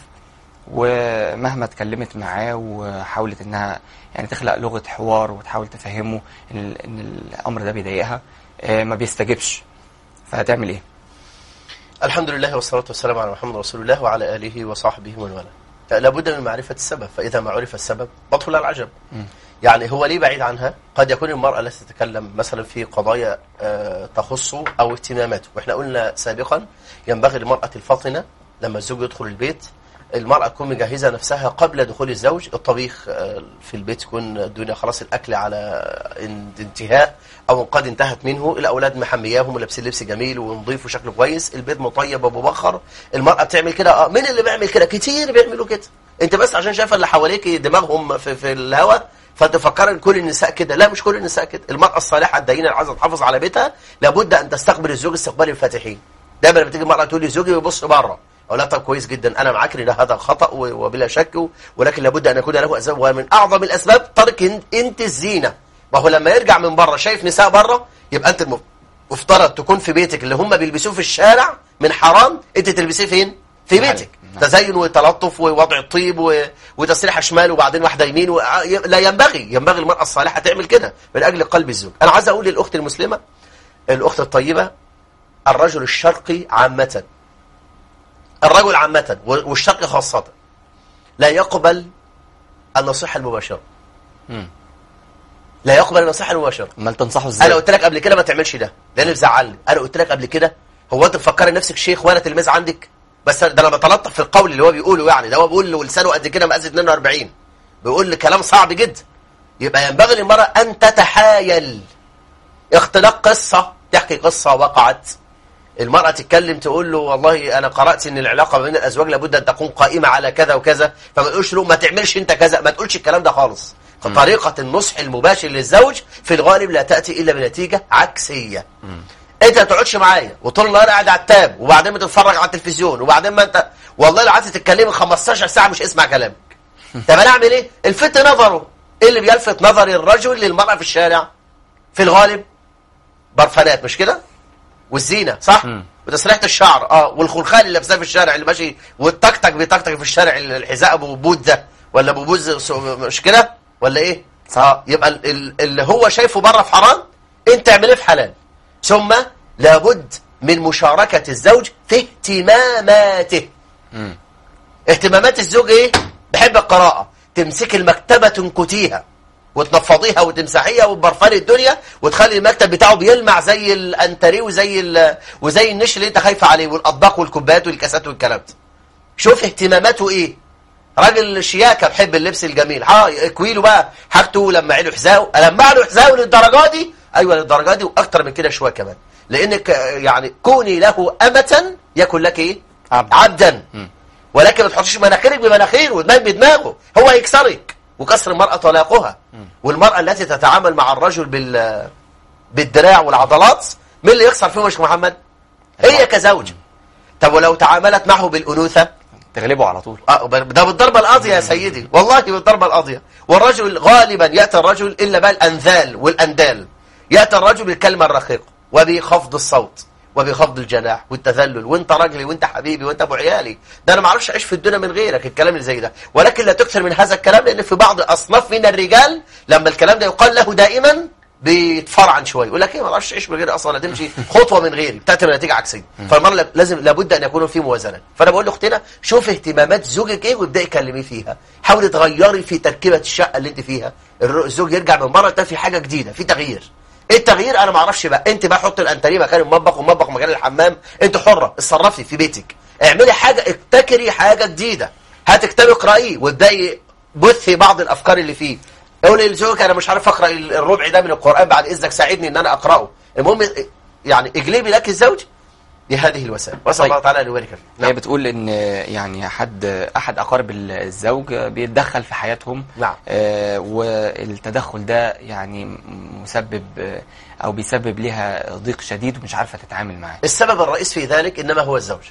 Speaker 1: ومهما اتكلمت معاه وحاولت انها يعني تخلق لغة حوار وتحاول تفهمه ان, ال- إن الامر ده بيضايقها آه ما بيستجبش فهتعمل ايه؟
Speaker 2: الحمد لله والصلاة والسلام على محمد رسول الله وعلى آله وصحبه ومن والاه لابد من معرفة السبب فإذا ما عرف السبب بطل العجب يعني هو ليه بعيد عنها قد يكون المرأة التي تتكلم مثلا في قضايا آه، تخصه أو اهتماماته وإحنا قلنا سابقا ينبغي للمرأة الفاطنة لما الزوج يدخل البيت المرأة تكون مجهزة نفسها قبل دخول الزوج الطبيخ آه، في البيت تكون الدنيا خلاص الأكل على ان- انتهاء أو قد انتهت منه الأولاد محمياهم ولابسين لبس جميل ونظيف وشكله كويس البيت مطيب ومبخر المرأة بتعمل كده اه مين اللي بيعمل كده كتير بيعملوا كده انت بس عشان شايفه اللي حواليك دماغهم في, في الهوا فانت فكر ان كل النساء كده لا مش كل النساء كده المرأة الصالحة الدينة اللي عايزة تحافظ على بيتها لابد ان تستقبل الزوج استقبال الفاتحين دايما لما تيجي المرأة تقول لي زوجي بيبص بره اقول لها طب كويس جدا انا معاك ان هذا خطا و- وبلا شك و- ولكن لابد ان يكون له اسباب ومن اعظم الاسباب ترك ان- انت الزينه ما هو لما يرجع من بره شايف نساء بره يبقى انت المف- مفترض تكون في بيتك اللي هم بيلبسوه في الشارع من حرام انت تلبسيه فين في
Speaker 1: نعم.
Speaker 2: بيتك تزين وتلطف ووضع الطيب و... وتسريحه شمال وبعدين واحده يمين و... لا ينبغي ينبغي المراه الصالحه تعمل كده من اجل قلب الزوج انا عايز اقول للاخت المسلمه الاخت الطيبه الرجل الشرقي عامه الرجل عامه و- والشرقي خاصه لا يقبل النصيحه المباشره
Speaker 1: مم.
Speaker 2: لا يقبل النصيحه المباشره
Speaker 1: امال تنصحه ازاي؟
Speaker 2: انا قلت لك قبل كده ما تعملش ده لان بزعلني انا قلت لك قبل كده هو انت مفكر نفسك شيخ وانا تلميذ عندك بس ده انا بتلطف في القول اللي هو بيقوله يعني ده هو بيقول له لسانه قد كده مقاس 42 بيقول لي كلام صعب جدا يبقى ينبغي للمرأة أن تتحايل اختلاق قصة تحكي قصة وقعت المرأة تتكلم تقول له والله أنا قرأت إن العلاقة بين الأزواج لابد أن تكون قائمة على كذا وكذا فما تقولش له ما تعملش أنت كذا ما تقولش الكلام ده خالص طريقة النصح المباشر للزوج في الغالب لا تأتي إلا بنتيجة عكسية انت ما تقعدش معايا وطول النهار قاعد على التاب وبعدين بتتفرج على التلفزيون وبعدين ما انت والله لو قعدت تتكلمي 15 ساعه مش اسمع كلامك طب انا اعمل ايه الفت نظره ايه اللي بيلفت نظر الرجل للمراه في الشارع في الغالب برفانات مش كده والزينه صح
Speaker 1: مم.
Speaker 2: وتسريحه الشعر اه والخلخال اللي لابساه في الشارع اللي ماشي والتكتك بيتكتك في الشارع الحذاء ابو بود ده ولا ابو بوز سو- مش كده ولا ايه
Speaker 1: صح.
Speaker 2: اه يبقى ال- ال- اللي هو شايفه بره في حرام انت اعمليه في حلال ثم لابد من مشاركة الزوج في اهتماماته
Speaker 1: مم.
Speaker 2: اهتمامات الزوج ايه بحب القراءة تمسك المكتبة تنكتيها وتنفضيها وتمسحيها وتبرفلي الدنيا وتخلي المكتب بتاعه بيلمع زي الانتريه وزي ال- وزي النش اللي انت خايفه عليه والاطباق والكوبايات والكاسات والكلام ده شوف اهتماماته ايه راجل شياكه بحب اللبس الجميل ها اكويله بقى حاجته لمع له حذاءه المع له حذاءه للدرجه دي ايوه للدرجه دي واكتر من كده شويه كمان لانك آه، يعني كوني له امه يكن لك ايه
Speaker 1: عبد.
Speaker 2: عبدا
Speaker 1: مم.
Speaker 2: ولكن ما تحطش مناخيرك بمناخيره ودماغ بدماغه هو هيكسرك وكسر المرأة طلاقها والمرأة التي تتعامل مع الرجل بال بالدراع والعضلات مين اللي يخسر فيهم يا شيخ محمد هي كزوجة طب ولو تعاملت معه بالأنوثة
Speaker 1: تغلبه على طول
Speaker 2: آه، ده بالضربة القاضية يا سيدي والله بالضربة القاضية والرجل غالبا يأتي الرجل إلا بقى الأنذال والأندال يأتي الرجل بالكلمة الرقيقة وبخفض الصوت وبخفض الجناح والتذلل وانت راجلي وانت حبيبي وانت ابو عيالي ده انا ما اعرفش اعيش في الدنيا من غيرك الكلام اللي زي ده ولكن لا تكثر من هذا الكلام لان في بعض اصناف من الرجال لما الكلام ده يقال له دائما بيتفرعن شويه يقول لك ايه ما اعرفش اعيش من غير اصلا تمشي خطوه من غيري بتاتي بنتيجه عكسيه فالمره لا- لازم لابد ان يكون في موازنه فانا بقول لاختنا شوف اهتمامات زوجك ايه وابداي كلميه فيها حاولي تغيري في تركيبه الشقه اللي انت فيها الر- الزوج يرجع من بره ده في حاجه جديده في تغيير ايه التغيير انا ما اعرفش بقى انت بقى حط الانتريه مكان المطبخ والمطبخ مكان الحمام انت حره اتصرفي في بيتك اعملي حاجه ابتكري حاجه جديده هات كتاب اقرايه وابداي بثي بعض الافكار اللي فيه قولي لزوجك انا مش عارف اقرا الربع ده من القران بعد اذنك ساعدني ان انا اقراه المهم يعني اجلبي لك الزوج بهذه الوسائل واسال
Speaker 1: طيب.
Speaker 2: الله تعالى ان يبارك فيك
Speaker 1: هي بتقول ان يعني حد احد اقارب الزوج بيتدخل في حياتهم
Speaker 2: نعم.
Speaker 1: آه، والتدخل ده يعني مسبب آه، او بيسبب لها ضيق شديد ومش عارفه تتعامل معاه
Speaker 2: السبب الرئيس في ذلك انما هو الزوج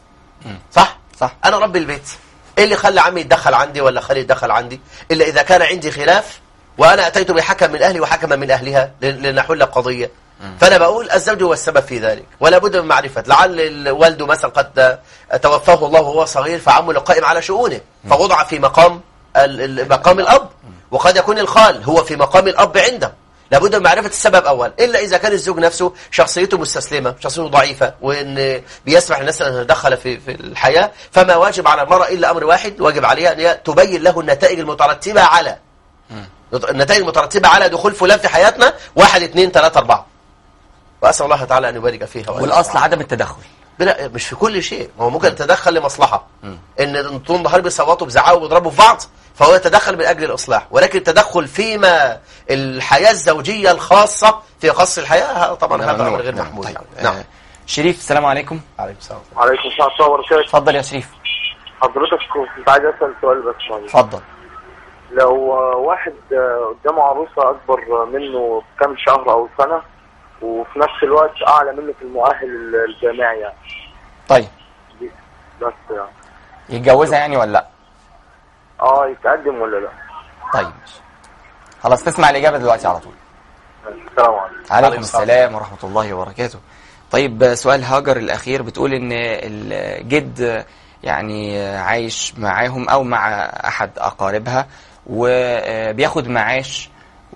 Speaker 2: صح
Speaker 1: صح.
Speaker 2: انا رب البيت ايه اللي خلى عمي يتدخل عندي ولا خالي يتدخل عندي الا اذا كان عندي خلاف وانا اتيت بحكم من اهلي وحكما من اهلها ل- لنحل قضيه فانا بقول الزوج هو السبب في ذلك ولا بد من معرفه لعل ال- والده مثلا قد توفاه الله وهو صغير فعمه قائم على شؤونه فوضع في مقام ال- ال- مقام الاب وقد يكون الخال هو في مقام الاب عنده لابد من معرفة السبب أول إلا إذا كان الزوج نفسه شخصيته مستسلمة شخصيته ضعيفة وإن بيسمح للناس أن تتدخل في, في الحياة فما واجب على المرأة إلا أمر واحد واجب عليها أن هي تبين له النتائج المترتبة على النتائج المترتبة على دخول فلان في حياتنا واحد اثنين ثلاثة أربعة وأسأل الله تعالى أن يبارك فيها وأن
Speaker 1: والاصل
Speaker 2: يرعاها.
Speaker 1: عدم التدخل
Speaker 2: بلا مش في كل شيء هو ممكن يتدخل لمصلحة ان طول النهار بيصوتوا بيزعقوا وبيضربوا في بعض فهو يتدخل من اجل الاصلاح ولكن التدخل فيما الحياة الزوجية الخاصة في قص الحياة ها- طبعا هذا امر غير
Speaker 1: نعم.
Speaker 2: محمود
Speaker 1: طيب.
Speaker 2: يعني. نعم
Speaker 1: آه، شريف السلام عليكم
Speaker 2: عليكم السلام
Speaker 3: وعليكم السلام ورحمة الله وبركاته
Speaker 1: اتفضل يا شريف
Speaker 3: حضرتك كنت عايز أسأل سؤال بس معلش
Speaker 1: اتفضل
Speaker 3: لو آه، واحد آه، قدامه عروسة أكبر منه بكام شهر أو سنة وفي نفس الوقت أعلى منه في المؤهل الجامعي يعني
Speaker 1: طيب
Speaker 3: دي- بس يعني
Speaker 1: يتجوزها يعني ولا لا
Speaker 3: اه يتقدم ولا لا؟
Speaker 1: طيب ماشي. خلاص تسمع الاجابه دلوقتي على طول
Speaker 3: السلام عليكم
Speaker 1: عليكم
Speaker 2: السلام.
Speaker 1: السلام ورحمة الله وبركاته طيب سؤال هاجر الأخير بتقول إن الجد يعني عايش معاهم أو مع أحد أقاربها وبياخد معاش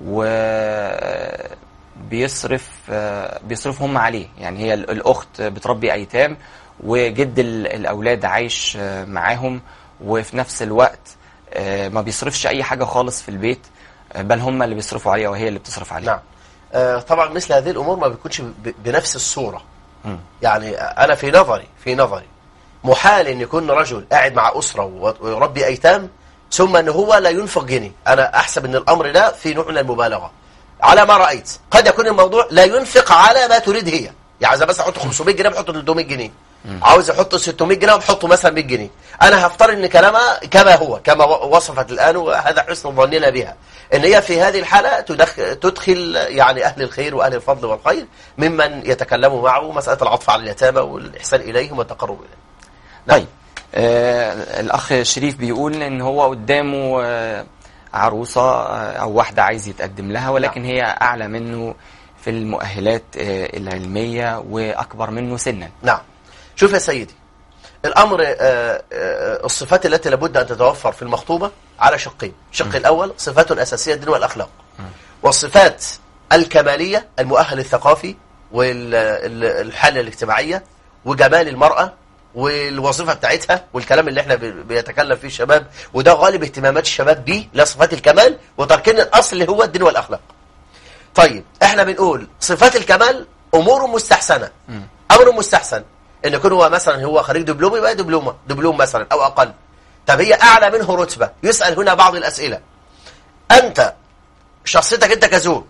Speaker 1: وبيصرف بيصرف هم عليه يعني هي الأخت بتربي أيتام وجد ال- الأولاد عايش معاهم وفي نفس الوقت ما بيصرفش أي حاجة خالص في البيت بل هم اللي بيصرفوا عليها وهي اللي بتصرف عليها
Speaker 2: نعم آه طبعا مثل هذه الامور ما بيكونش ب- بنفس الصورة
Speaker 1: مم.
Speaker 2: يعني انا في نظري في نظري محال ان يكون رجل قاعد مع اسره و- ويربي ايتام ثم ان هو لا ينفق جنيه انا احسب ان الامر ده في نوع من المبالغه على ما رايت قد يكون الموضوع لا ينفق على ما تريد هي يعني اذا بس احط 500 جنيه بحط 300 جنيه عاوز احط 600 جنيه وبحطه مثلا 100 جنيه انا هفترض ان كلامها كما هو كما و- وصفت الان وهذا حسن ظننا بها ان هي في هذه الحاله تدخل, تدخل يعني اهل الخير واهل الفضل والخير ممن يتكلموا معه مساله العطف على اليتامى والاحسان اليهم والتقرب اليهم
Speaker 1: طيب آه الأخ شريف بيقول إن هو قدامه آه عروسة آه أو واحدة عايز يتقدم لها ولكن هي أعلى منه في المؤهلات آه العلمية وأكبر منه سنا
Speaker 2: نعم شوف يا سيدي الأمر آه، آه، الصفات التي لابد أن تتوفر في المخطوبة على شقين الشق الأول صفات أساسية الدين والأخلاق والصفات الكمالية المؤهل الثقافي والحالة الاجتماعية وجمال المرأة والوظيفة بتاعتها والكلام اللي احنا بي- بيتكلم فيه الشباب وده غالب اهتمامات الشباب بيه لا صفات الكمال وتركين الأصل اللي هو الدين والأخلاق طيب احنا بنقول صفات الكمال امور مستحسنه امر مستحسن ان يكون هو مثلا هو خريج دبلوم يبقى دبلومه دبلوم مثلا او اقل طب هي اعلى منه رتبه يسال هنا بعض الاسئله انت شخصيتك انت كزوج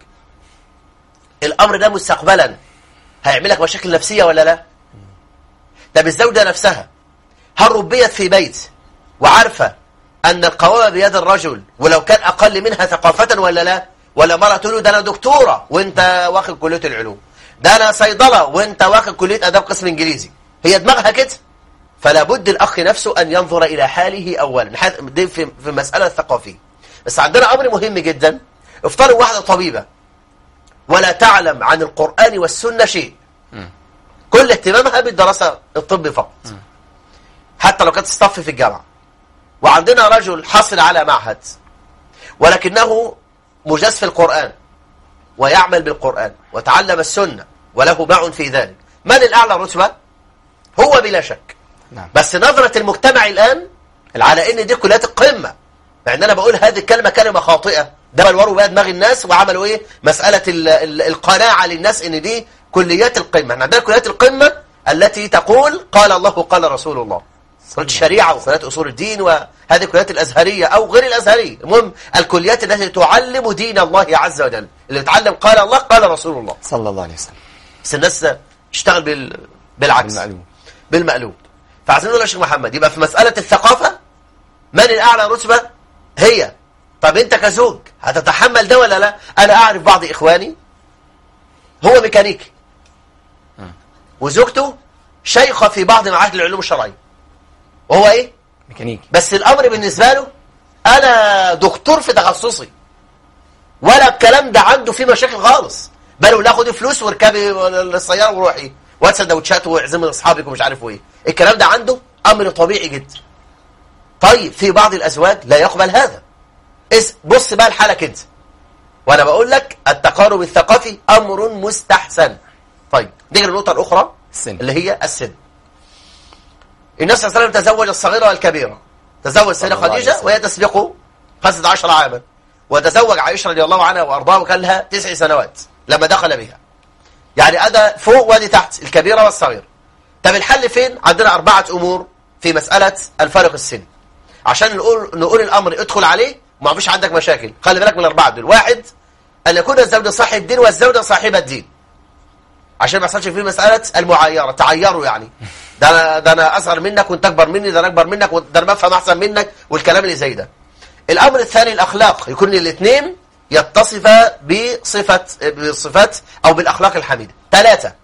Speaker 2: الامر ده مستقبلا هيعمل لك مشاكل نفسيه ولا لا طب الزوجه نفسها هل ربيت في بيت وعارفه ان القوامه بيد الرجل ولو كان اقل منها ثقافه ولا لا ولا مره تقول له ده انا دكتوره وانت واخد كليه العلوم ده انا صيدله وانت واخد كليه اداب قسم انجليزي هي دماغها كده فلا بد الأخ نفسه أن ينظر إلى حاله أولا ح- دي في في مسألة ثقافية بس عندنا أمر مهم جدا افترض واحدة طبيبة ولا تعلم عن القرآن والسنة شيء كل اهتمامها بالدراسة الطب فقط حتى لو كانت تصطف في الجامعة وعندنا رجل حصل على معهد ولكنه مجاز في القرآن ويعمل بالقرآن وتعلم السنة وله باع في ذلك من الأعلى رتبة؟ هو بلا شك
Speaker 1: نعم
Speaker 2: بس نظرة المجتمع الآن على ان دي كليات القمة مع ان انا بقول هذه الكلمة كلمة خاطئة ده بلوروا بقى دماغ الناس وعملوا ايه مسألة ال ال القناعة للناس ان دي كليات القمة احنا عندنا كليات القمة التي تقول قال الله قال رسول الله كليات الشريعة وكليات أصول الدين وهذه الكليات الأزهرية أو غير الأزهرية المهم الكليات التي تعلم دين الله عز وجل اللي بتعلم قال الله قال رسول الله
Speaker 1: صلى الله عليه وسلم
Speaker 2: بس الناس تشتغل بال... بالعكس
Speaker 1: بالمقلوب.
Speaker 2: بالمقلوب فعايزين نقول يا شيخ محمد يبقى في مسألة الثقافة من الأعلى رتبة هي طب أنت كزوج هتتحمل ده ولا لا أنا أعرف بعض إخواني هو ميكانيكي وزوجته شيخة في بعض معاهد العلوم الشرعية وهو إيه
Speaker 1: ميكانيكي
Speaker 2: بس الأمر بالنسبة له أنا دكتور في تخصصي ولا الكلام ده عنده فيه مشاكل خالص بل ولا خدي فلوس واركبي السيارة وروحي وهات سندوتشات واعزمي لاصحابك ومش عارف ايه الكلام ده عنده أمر طبيعي جدا طيب في بعض الأزواج لا يقبل هذا اس بص بقى لحالك انت وانا بقول لك التقارب الثقافي أمر مستحسن طيب نيجي للنقطة الأخرى
Speaker 1: السن
Speaker 2: اللي هي السن النبي صلى الله عليه وسلم تزوج الصغيرة والكبيرة تزوج السيدة
Speaker 1: الله عليه
Speaker 2: خديجة
Speaker 1: وسلم.
Speaker 2: وهي تسبقه 15 عاما وتزوج عائشة رضي الله عنها وأرضاها وكان لها تسع سنوات لما دخل بها يعني أدا فوق وادي تحت الكبيرة والصغيرة طب الحل فين عندنا أربعة أمور في مسألة الفارق السن عشان نقول نقول الأمر ادخل عليه وما فيش عندك مشاكل خلي بالك من الأربعة دول واحد أن يكون الزوج صاحب دين والزوجة صاحبة دين عشان ما يحصلش فيه مسألة المعايرة تعيروا يعني ده أنا, ده أنا أصغر منك وأنت أكبر مني ده أنا أكبر منك وده أنا بفهم أحسن منك والكلام اللي زي ده الأمر الثاني الأخلاق يكون الاثنين يتصفا بصفة بصفات أو بالأخلاق الحميدة ثلاثة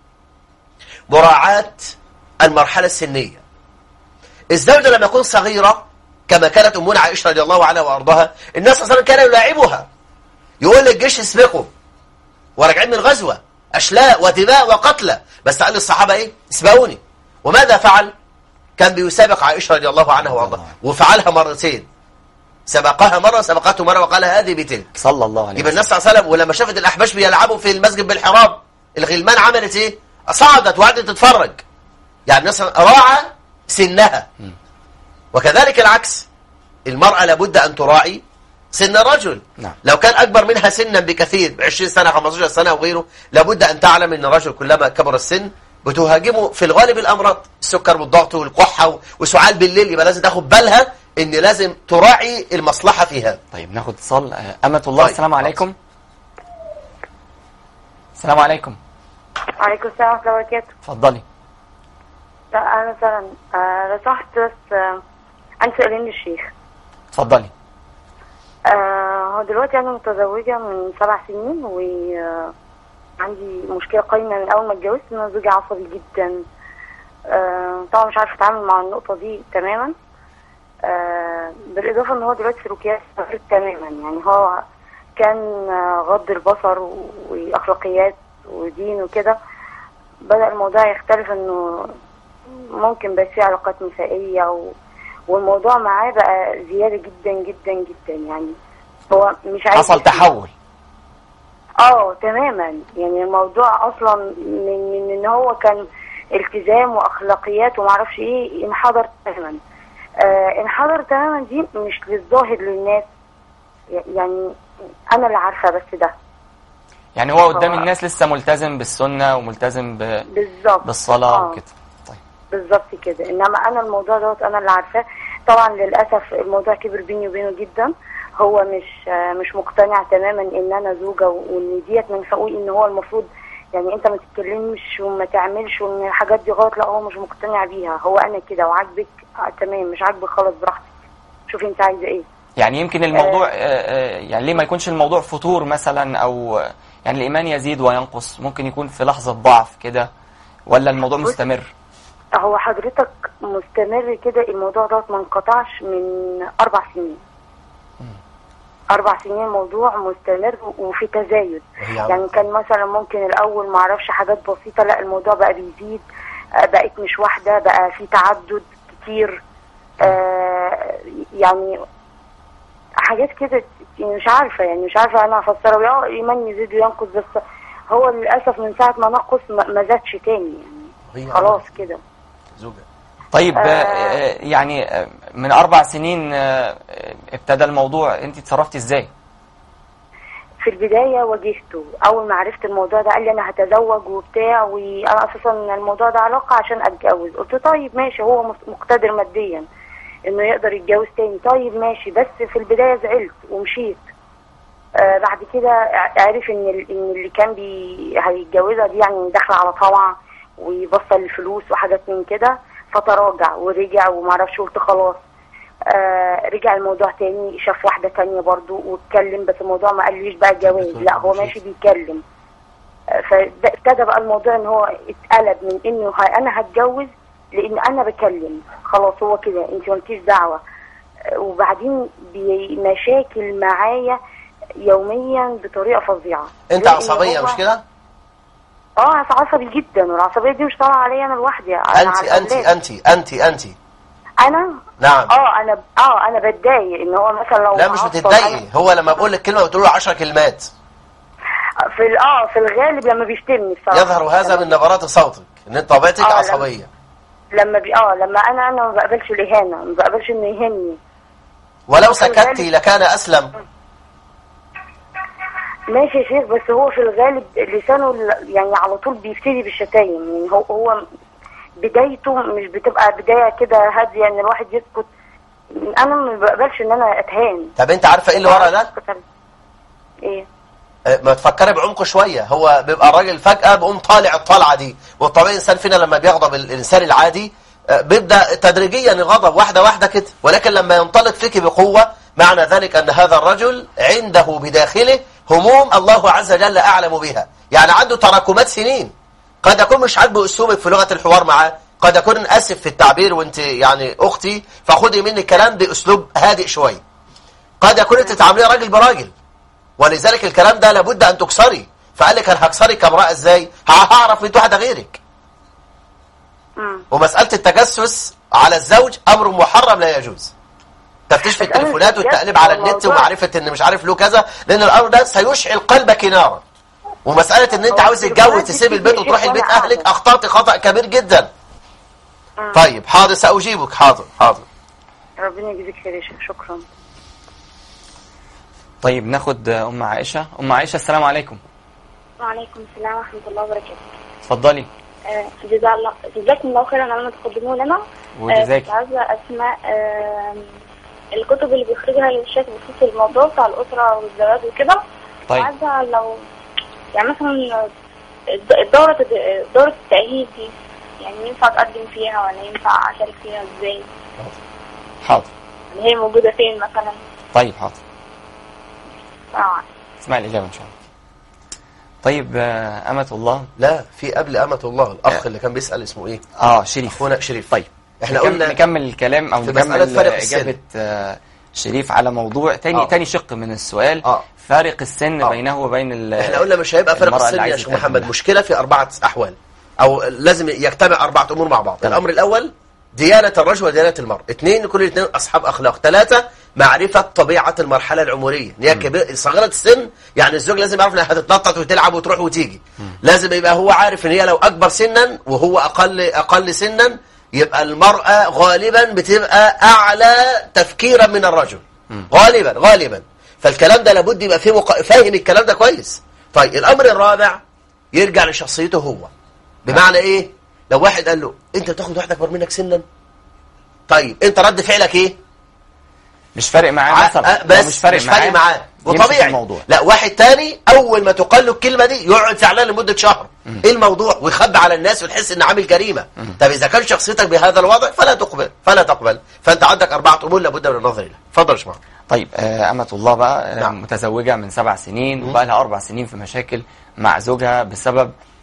Speaker 2: مراعاة المرحلة السنية الزوجة لما تكون صغيرة كما كانت أمنا عائشة رضي الله عنها وأرضاها الناس صلى الله عليه وسلم كان يلاعبها يقول للجيش اسبقوا وراجعين من الغزوة أشلاء ودماء وقتلى بس قال للصحابة إيه اسبقوني وماذا فعل كان بيسابق عائشة رضي الله عنها وأرضاها وفعلها مرتين سبقها مرة سبقته مرة وقال هذه بتلك
Speaker 1: صلى الله عليه
Speaker 2: يبقى
Speaker 1: وسلم
Speaker 2: النبي صلى الله عليه وسلم ولما شافت الأحباش بيلعبوا في المسجد بالحراب الغلمان عملت إيه صعدت وقعدت تتفرج يعني النبي صلى الله عليه وسلم راعى سنها وكذلك العكس المرأة لابد أن تراعي سن الرجل
Speaker 1: نعم.
Speaker 2: لو كان أكبر منها سنا بكثير 20 سنة 15 سنة وغيره لابد أن تعلم أن الرجل كلما كبر السن بتهاجمه في الغالب الأمراض السكر والضغط والكحة وسعال بالليل يبقى لازم تاخد بالها أن لازم تراعي المصلحة في هذا
Speaker 1: طيب ناخد اتصال آه، أمة الله
Speaker 2: طيب.
Speaker 1: السلام عليكم السلام عليكم
Speaker 4: وعليكم السلام ورحمة الله وبركاته
Speaker 1: اتفضلي
Speaker 4: لا أنا مثلا آه، لو سمحت بس آه، عندي سؤالين للشيخ
Speaker 1: اتفضلي
Speaker 4: آه، هو دلوقتي أنا متزوجة من سبع سنين وعندي مشكلة قايمة من أول ما اتجوزت إن أنا زوجي عصبي جدا آه، طبعا مش عارفة أتعامل مع النقطة دي تماما آه، بالإضافة إن هو دلوقتي سلوكيات اتغيرت تماما يعني هو كان آه، غض البصر و- وأخلاقيات ودين وكده بدأ الموضوع يختلف إنه ممكن بقى في علاقات نسائية و... والموضوع معاه بقى زيادة جدا جدا جدا يعني هو مش عايز
Speaker 1: حصل
Speaker 4: يسيب.
Speaker 1: تحول
Speaker 4: اه تماما يعني الموضوع اصلا من, من ان هو كان التزام واخلاقيات ومعرفش ايه انحدر تماما آه انحدر تماما دي مش للظاهر للناس ي- يعني انا اللي عارفه بس ده
Speaker 1: يعني هو قدام
Speaker 4: هو-
Speaker 1: الناس لسه ملتزم بالسنة وملتزم ب...
Speaker 4: بالظبط
Speaker 1: بالصلاة
Speaker 4: آه.
Speaker 1: وكده طيب
Speaker 4: بالظبط كده انما انا الموضوع دوت انا اللي عارفاه طبعا للاسف الموضوع كبر بيني وبينه جدا هو مش آه، مش مقتنع تماما ان انا زوجه وان ديت من حقوقي ان هو المفروض يعني انت ما تتكلمش وما تعملش وان الحاجات دي غلط لا هو مش مقتنع بيها هو انا كده وعاجبك آه تمام مش عاجبك خلاص براحتك شوفي انت عايزه ايه
Speaker 1: يعني يمكن الموضوع آه، آه، يعني ليه ما يكونش الموضوع فتور مثلا او آه، يعني الايمان يزيد وينقص ممكن يكون في لحظة ضعف كده ولا الموضوع
Speaker 4: بص-
Speaker 1: مستمر
Speaker 5: هو حضرتك مستمر كده الموضوع ده ما انقطعش من اربع سنين اربع سنين موضوع مستمر وفي تزايد
Speaker 2: وهي عم-
Speaker 5: يعني كان مثلا ممكن الاول ما اعرفش حاجات بسيطه لا الموضوع بقى بيزيد آه، بقت مش واحده بقى في تعدد كتير آه، يعني حاجات كده يعني مش عارفه يعني مش عارفه انا افسرها اه ايمان يزيد وينقص بس هو للاسف من ساعه ما نقص ما ما زادش تاني يعني
Speaker 2: وهي
Speaker 5: خلاص كده
Speaker 2: زوجة
Speaker 1: طيب
Speaker 5: آه.
Speaker 1: آه، يعني آه، من أربع سنين آه، ابتدى الموضوع أنت اتصرفتي إزاي؟
Speaker 5: في البداية واجهته أول ما عرفت الموضوع ده قال لي أنا هتزوج وبتاع وأنا أساسا الموضوع ده علاقة عشان أتجوز قلت طيب ماشي هو مس- مقتدر ماديا إنه يقدر يتجوز تاني طيب ماشي بس في البداية زعلت ومشيت آه بعد كده ع- عرف إن ال- إن اللي كان بي هيتجوزها دي يعني داخلة على طمع ويبصل الفلوس وحاجات من كده فتراجع ورجع ومعرفش قلت خلاص آه رجع الموضوع تاني شاف واحدة تانية برضو واتكلم بس الموضوع ما قاليش بقى جواز لا هو ماشي بيتكلم آه، فابتدى بقى الموضوع ان هو اتقلب من انه ه- انا هتجوز لان انا بكلم خلاص هو كده انت مالكيش دعوة آه، وبعدين بمشاكل معايا يوميا بطريقة فظيعة
Speaker 2: انت
Speaker 5: لأن
Speaker 2: عصبية
Speaker 5: هو-
Speaker 2: مش كده
Speaker 5: اه عصبي جدا والعصبية دي مش طالعة عليا انا لوحدي أنا
Speaker 2: انت
Speaker 5: على
Speaker 2: انت
Speaker 5: الأولاد.
Speaker 2: انت انت انت
Speaker 5: انا
Speaker 2: نعم
Speaker 5: اه انا اه انا بتضايق ان هو مثلا لو
Speaker 2: لا مش
Speaker 5: معصب
Speaker 2: بتتضايقي هو لما بقول لك كلمة بتقول له 10 كلمات
Speaker 5: أنا- في ال- اه في الغالب لما بيشتمني الصراحه
Speaker 2: يظهر هذا من نبرات صوتك ان انت طبيعتك
Speaker 5: آه، لا.
Speaker 2: عصبية
Speaker 5: لما بي اه لما انا انا ما بقبلش الاهانه ما بقبلش انه يهني
Speaker 2: ولو
Speaker 5: في الغالب-
Speaker 2: سكتي لكان اسلم
Speaker 5: ماشي يا شيخ بس هو في الغالب لسانه ال- يعني على طول بيبتدي بالشتايم يعني هو هو بدايته مش بتبقى بدايه كده هاديه ان الواحد يسكت انا ما بقبلش ان انا اتهان
Speaker 2: طب انت عارفه ايه اللي ورا ده
Speaker 5: ايه
Speaker 2: اه، ما تفكري بعمق شوية هو بيبقى الراجل فجأة بيقوم طالع الطلعة دي والطبيعي الإنسان فينا لما بيغضب ال- الإنسان العادي اه، بيبدأ تدريجيا الغضب واحدة واحدة كده ولكن لما ينطلق فيك بقوة معنى ذلك أن هذا الرجل عنده بداخله هموم الله عز وجل أعلم بها يعني عنده تراكمات سنين قد يكون مش عاجبه أسلوبك في لغة الحوار معاه قد يكون آسف في التعبير وانت يعني أختي فخدي مني الكلام بأسلوب هادئ شوية قد يكون انت تعامليه راجل براجل ولذلك الكلام ده لابد ان تكسري فقال لك انا هكسرك كامراه ازاي هعرف من واحده غيرك
Speaker 5: مم.
Speaker 2: ومساله التجسس على الزوج امر محرم لا يجوز تفتيش في
Speaker 5: بس أنا
Speaker 2: التليفونات
Speaker 5: بجد
Speaker 2: والتقليب على
Speaker 5: هو
Speaker 2: النت
Speaker 5: الموضوع-
Speaker 2: ومعرفه ان مش عارف له كذا لان الامر ده سيشعل قلبك نارا ومساله ان انت
Speaker 5: هو
Speaker 2: عاوز
Speaker 5: التليفونات
Speaker 2: تتجوز
Speaker 5: دي
Speaker 2: تسيب البيت
Speaker 5: بتيجي
Speaker 2: وتروح
Speaker 5: شيء
Speaker 2: البيت
Speaker 5: وأنا
Speaker 2: اهلك
Speaker 5: قاعدة.
Speaker 2: اخطات خطا كبير جدا
Speaker 5: مم.
Speaker 2: طيب حاضر ساجيبك حاضر حاضر
Speaker 5: ربنا يجزيك خير يا شيخ شكرا
Speaker 1: طيب ناخد آه، أم عائشة أم عائشة السلام عليكم
Speaker 4: وعليكم السلام ورحمة الله وبركاته
Speaker 1: اتفضلي
Speaker 4: آه، جزا الله جزاكم الله خيرا على ما تقدموه لنا
Speaker 1: وجزاك.
Speaker 4: آه، كنت عايزة أسماء آه، الكتب اللي بيخرجها للشيخ بخصوص الموضوع بتاع الأسرة والزواج وكده
Speaker 1: طيب
Speaker 4: عايزة لو يعني مثلا الد- دورة دورة التأهيل دي يعني ينفع أقدم فيها ولا ينفع أشارك فيها إزاي؟
Speaker 1: حاضر
Speaker 4: اللي هي موجودة فين مثلا؟
Speaker 1: طيب حاضر
Speaker 4: آه.
Speaker 1: اسمع الإجابة إن شاء الله طيب آه، أمة الله
Speaker 2: لا في قبل امه الله الاخ اللي كان بيسال اسمه ايه
Speaker 1: آه شريف
Speaker 2: اخونا شريف
Speaker 1: طيب
Speaker 2: احنا
Speaker 1: نكمل,
Speaker 2: قلنا
Speaker 1: نكمل الكلام او
Speaker 2: في
Speaker 1: نكمل
Speaker 2: مسألة فرق السن.
Speaker 1: اجابه آه، شريف على موضوع تاني
Speaker 2: آه.
Speaker 1: تاني شق من السؤال
Speaker 2: آه.
Speaker 1: فارق السن
Speaker 2: آه.
Speaker 1: بينه وبين ال-
Speaker 2: احنا قلنا مش هيبقى فرق
Speaker 1: المرأة
Speaker 2: السن
Speaker 1: اللي
Speaker 2: يا
Speaker 1: عايزة
Speaker 2: شيخ
Speaker 1: تقدم
Speaker 2: محمد
Speaker 1: لها.
Speaker 2: مشكلة في أربعة أحوال أو لازم يجتمع أربعة أمور مع بعض
Speaker 1: تمام.
Speaker 2: الأمر الأول ديانة الرجل وديانة المرء اثنين كل اثنين أصحاب أخلاق ثلاثة معرفة طبيعة المرحلة العمرية إن هي كبير صغيرة السن يعني الزوج لازم يعرف إنها هتتنطط وتلعب وتروح وتيجي لازم يبقى هو عارف إن هي لو أكبر سنا وهو أقل أقل سنا يبقى المرأة غالبا بتبقى أعلى تفكيرا من الرجل غالبا غالبا فالكلام ده لابد يبقى فيه مق... فاهم الكلام ده كويس طيب الأمر الرابع يرجع لشخصيته هو بمعنى إيه لو واحد قال له أنت بتاخد واحد أكبر منك سنا طيب أنت رد فعلك إيه
Speaker 1: مش فارق معاه
Speaker 2: ع-
Speaker 1: مثلا
Speaker 2: آه، بس
Speaker 1: لو مش فارق معاه
Speaker 2: معاه
Speaker 1: يمسك
Speaker 2: وطبيعي
Speaker 1: الموضوع
Speaker 2: لا واحد تاني اول ما تقال له الكلمه دي يقعد زعلان لمده شهر ايه الموضوع ويخبي على الناس وتحس ان عامل جريمه طب اذا كان شخصيتك بهذا الوضع فلا تقبل فلا تقبل فانت عندك اربعه امور لابد من النظر اليها اتفضل يا شمعون
Speaker 1: طيب آه، أمة الله بقى آه،
Speaker 2: نعم.
Speaker 1: متزوجة من سبع سنين وبقى لها أربع سنين في مشاكل مع زوجها بسبب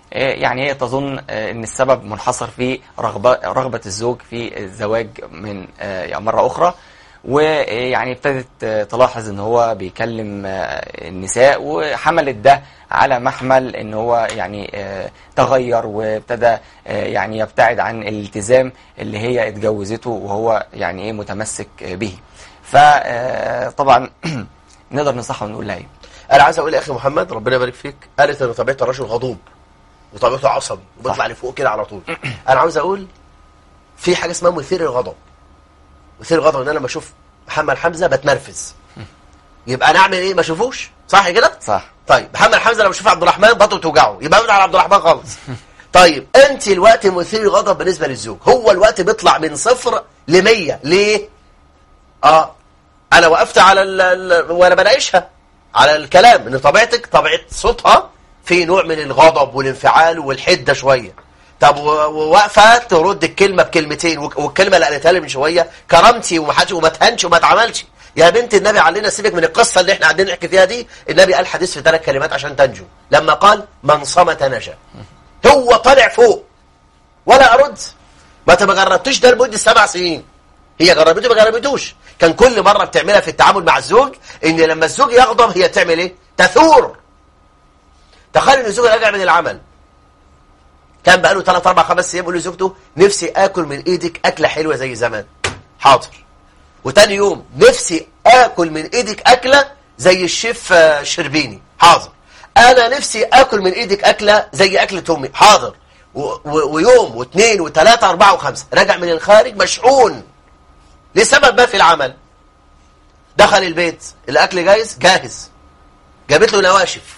Speaker 1: آه، يعني هي تظن آه، ان السبب منحصر في رغبة رغبة الزوج في الزواج من آه، يعني مرة اخرى ويعني ابتدت آه، تلاحظ ان هو بيكلم آه، النساء وحملت ده على محمل ان هو يعني آه، تغير وابتدى آه، يعني يبتعد عن الالتزام اللي هي اتجوزته وهو يعني ايه متمسك آه، به فطبعا نقدر ننصحها ونقول لها ايه
Speaker 2: انا عايز اقول يا اخي محمد ربنا يبارك فيك قالت ان طبيعه الرجل غضوب وطبيعته عصبي وبيطلع
Speaker 1: صح.
Speaker 2: لفوق كده على طول انا عاوز اقول في حاجه اسمها مثير الغضب مثير الغضب ان انا لما اشوف محمد حمزه بتنرفز يبقى انا اعمل ايه ما اشوفوش صح كده
Speaker 1: صح
Speaker 2: طيب محمد حمزه لما اشوف عبد الرحمن بطنه توجعه يبقى ابعد على عبد الرحمن خالص طيب انت الوقت مثير الغضب بالنسبه للزوج هو الوقت بيطلع من صفر ل 100 ليه اه انا وقفت على ال ال وانا بناقشها على الكلام ان طبيعتك طبيعه صوتها في نوع من الغضب والانفعال والحده شويه طب و- وواقفه ترد الكلمه بكلمتين وك- والكلمه اللي قالتها لي من شويه كرامتي وما حدش وما تهنش وما اتعملش يا بنت النبي علينا سيبك من القصه اللي احنا قاعدين نحكي فيها دي النبي قال حديث في ثلاث كلمات عشان تنجو لما قال من صمت نجا هو طالع فوق ولا ارد ما انت ما جربتوش ده لمده سبع سنين هي جربته ما جربتوش كان كل مره بتعملها في التعامل مع الزوج ان لما الزوج يغضب هي تعمل ايه تثور تخيل ان الزوج راجع من العمل كان بقاله 3 4 5 ايام يقول لزوجته نفسي اكل من ايدك اكله حلوه زي زمان حاضر وتاني يوم نفسي اكل من ايدك اكله زي الشيف آه، شربيني حاضر انا نفسي اكل من ايدك اكله زي اكله امي حاضر و و ويوم واثنين وثلاثه اربعه وخمسه راجع من الخارج مشحون لسبب ما في العمل دخل البيت الاكل جاهز جاهز جابت له نواشف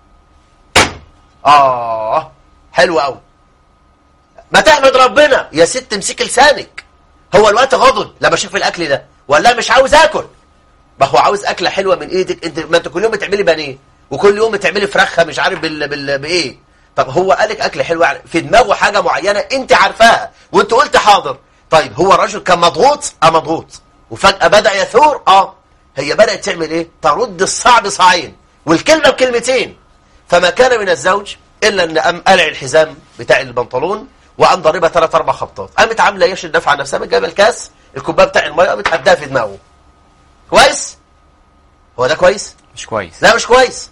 Speaker 2: اه حلو قوي ما تحمد ربنا يا ست امسك لسانك هو الوقت غضب لما شاف الاكل ده ولا مش عاوز اكل ما هو عاوز اكله حلوه من ايدك انت ما انت كل يوم بتعملي بانيه وكل يوم بتعملي فراخه مش عارف بال... بال... بايه طب هو قالك اكل حلو يعني في دماغه حاجه معينه انت عارفاها وانت قلت حاضر طيب هو الراجل كان مضغوط اه مضغوط وفجاه بدا يثور اه هي بدات تعمل ايه ترد الصعب صاعين والكلمه بكلمتين فما كان من الزوج الا ان قام قلع الحزام بتاع البنطلون وقام ضاربها ثلاث اربع خبطات قامت عامله ايش الدفع عن نفسها جايبه الكاس الكوبايه بتاع الميه قامت حداها في دماغه كويس هو ده كويس
Speaker 1: مش كويس
Speaker 2: لا مش كويس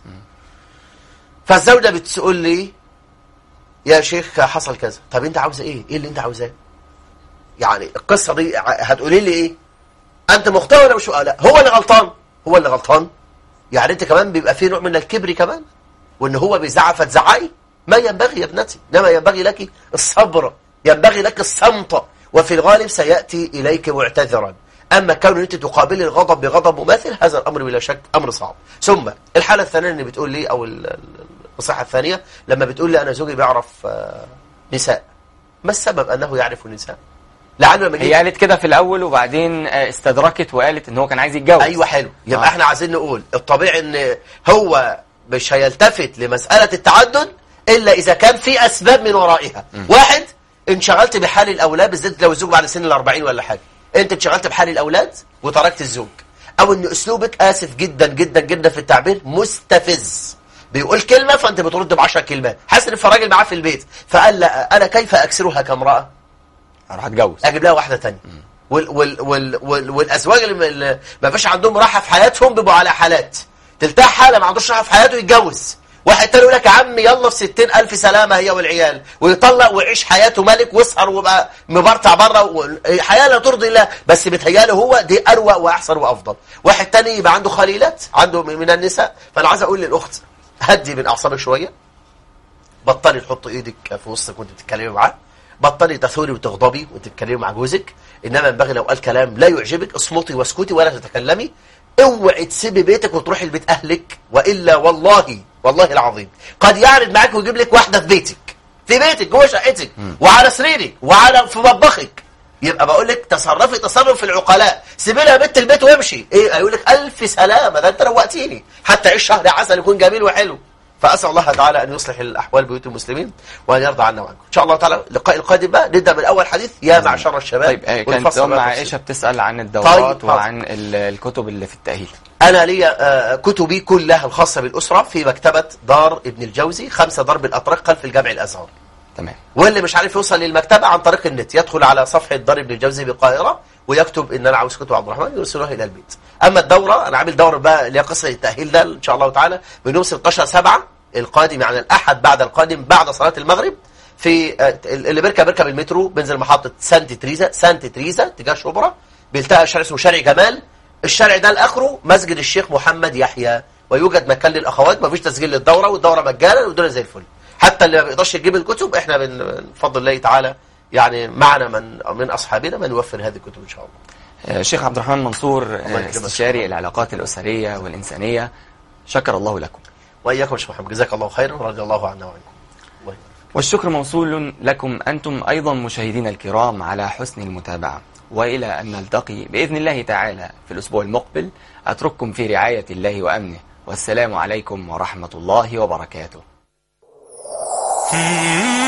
Speaker 2: فالزوجه بتقول لي يا شيخ حصل كذا طب انت عاوزه ايه ايه اللي انت عاوزاه يعني القصه دي ع- هتقولي لي ايه انت مختار ولا مش آه لا هو اللي غلطان هو اللي غلطان يعني انت كمان بيبقى فيه نوع من الكبر كمان وان هو بيزعق فتزعقي ما ينبغي يا ابنتي انما ينبغي لك الصبر ينبغي لك الصمت وفي الغالب سياتي اليك معتذرا اما كون انت تقابلي الغضب بغضب مماثل هذا الامر بلا شك امر صعب ثم الحاله الثانيه اللي بتقول لي او ال- ال- النصيحه الثانيه لما بتقول لي انا زوجي بيعرف آه، نساء ما السبب انه يعرف النساء لعله لما
Speaker 1: هي
Speaker 2: جيت
Speaker 1: قالت كده في الاول وبعدين آه، استدركت وقالت ان هو كان عايز يتجوز
Speaker 2: ايوه حلو يبقى
Speaker 1: آه.
Speaker 2: احنا عايزين نقول الطبيعي ان هو مش هيلتفت لمساله التعدد الا اذا كان في اسباب من ورائها واحد انشغلت بحال الاولاد بالذات لو الزوج بعد سن ال 40 ولا حاجه انت انشغلت بحال الاولاد وتركت الزوج او ان اسلوبك اسف جدا جدا جدا في التعبير مستفز بيقول كلمه فانت بترد ب 10 كلمات حاسس ان في راجل معاه في البيت فقال لا انا كيف اكسرها كامراه
Speaker 1: هروح اتجوز
Speaker 2: اجيب لها واحده تانية وال وال وال وال والازواج اللي اللي ما فيش عندهم راحه في حياتهم بيبقوا على حالات تلتاح حاله ما عندوش راحه في حياته يتجوز واحد تاني يقول لك يا عم يلا في ستين ألف سلامة هي والعيال ويطلق ويعيش حياته ملك ويسهر ويبقى مبرطع بره حياة لا ترضي الله بس بتهياله هو دي أروق وأحسن وأفضل واحد تاني يبقى عنده خليلات عنده من النساء فأنا عايز أقول للأخت هدي من أعصابك شوية بطلي تحط ايدك في وسطك وانت بتتكلمي معاه بطلي تثوري وتغضبي وانت بتتكلمي مع جوزك انما ينبغي لو قال كلام لا يعجبك اصمتي واسكتي ولا تتكلمي اوعي تسيبي بيتك وتروحي لبيت اهلك والا والله والله العظيم قد يعرض معاك ويجيب لك واحده في بيتك في بيتك جوه شقتك وعلى سريرك وعلى في مطبخك يبقى بقول لك تصرفي تصرف العقلاء سيبي لها بنت البيت وامشي ايه هيقول لك الف سلامه ده انت روقتيني حتى عيش شهر عسل يكون جميل وحلو فاسال الله تعالى ان يصلح الاحوال بيوت المسلمين وان يرضى عنا وعنكم ان شاء الله تعالى اللقاء القادم بقى نبدا من اول حديث يا معشر الشباب
Speaker 1: طيب آه، كانت
Speaker 2: ونفصل
Speaker 1: ام
Speaker 2: بقى
Speaker 1: عائشه
Speaker 2: تفصيل.
Speaker 1: بتسال عن الدورات
Speaker 2: طيب،
Speaker 1: وعن ال- الكتب اللي في التاهيل
Speaker 2: انا لي آه، كتبي كلها الخاصه بالاسره في مكتبه دار ابن الجوزي خمسه درب الاتراك خلف الجامع الازهر
Speaker 1: تمام
Speaker 2: واللي مش عارف يوصل للمكتبه عن طريق النت يدخل على صفحه دار ابن الجوزي بالقاهره ويكتب ان انا عاوز كتب عبد الرحمن يرسلوها الى البيت اما الدوره انا عامل دوره بقى اللي هي قصه التاهيل ده ان شاء الله تعالى من يوم 16 7 القادم يعني الاحد بعد القادم بعد صلاه المغرب في آه، اللي بيركب بيركب المترو بينزل محطه سانت تريزا سانت تريزا تجاه شبرا بيلتقى شارع اسمه شارع جمال الشارع ده لاخره مسجد الشيخ محمد يحيى ويوجد مكان للاخوات مفيش تسجيل للدوره والدوره مجانا والدنيا زي الفل حتى اللي ما بيقدرش يجيب الكتب احنا من من فضل الله تعالى يعني معنا من من اصحابنا من يوفر هذه الكتب ان شاء الله
Speaker 1: آه، شيخ عبد الرحمن منصور آه،
Speaker 2: يكرمك.
Speaker 1: استشاري العلاقات الاسريه والانسانيه شكر الله لكم
Speaker 2: واياكم يا شيخ محمد جزاك الله خيرا ورضي الله عنا وعنكم الله يبارك.
Speaker 1: والشكر موصول لكم أنتم أيضا مشاهدينا الكرام على حسن المتابعة وإلى أن نلتقي بإذن الله تعالى في الأسبوع المقبل أترككم في رعاية الله وأمنه والسلام عليكم ورحمة الله وبركاته
Speaker 6: Mm-hmm.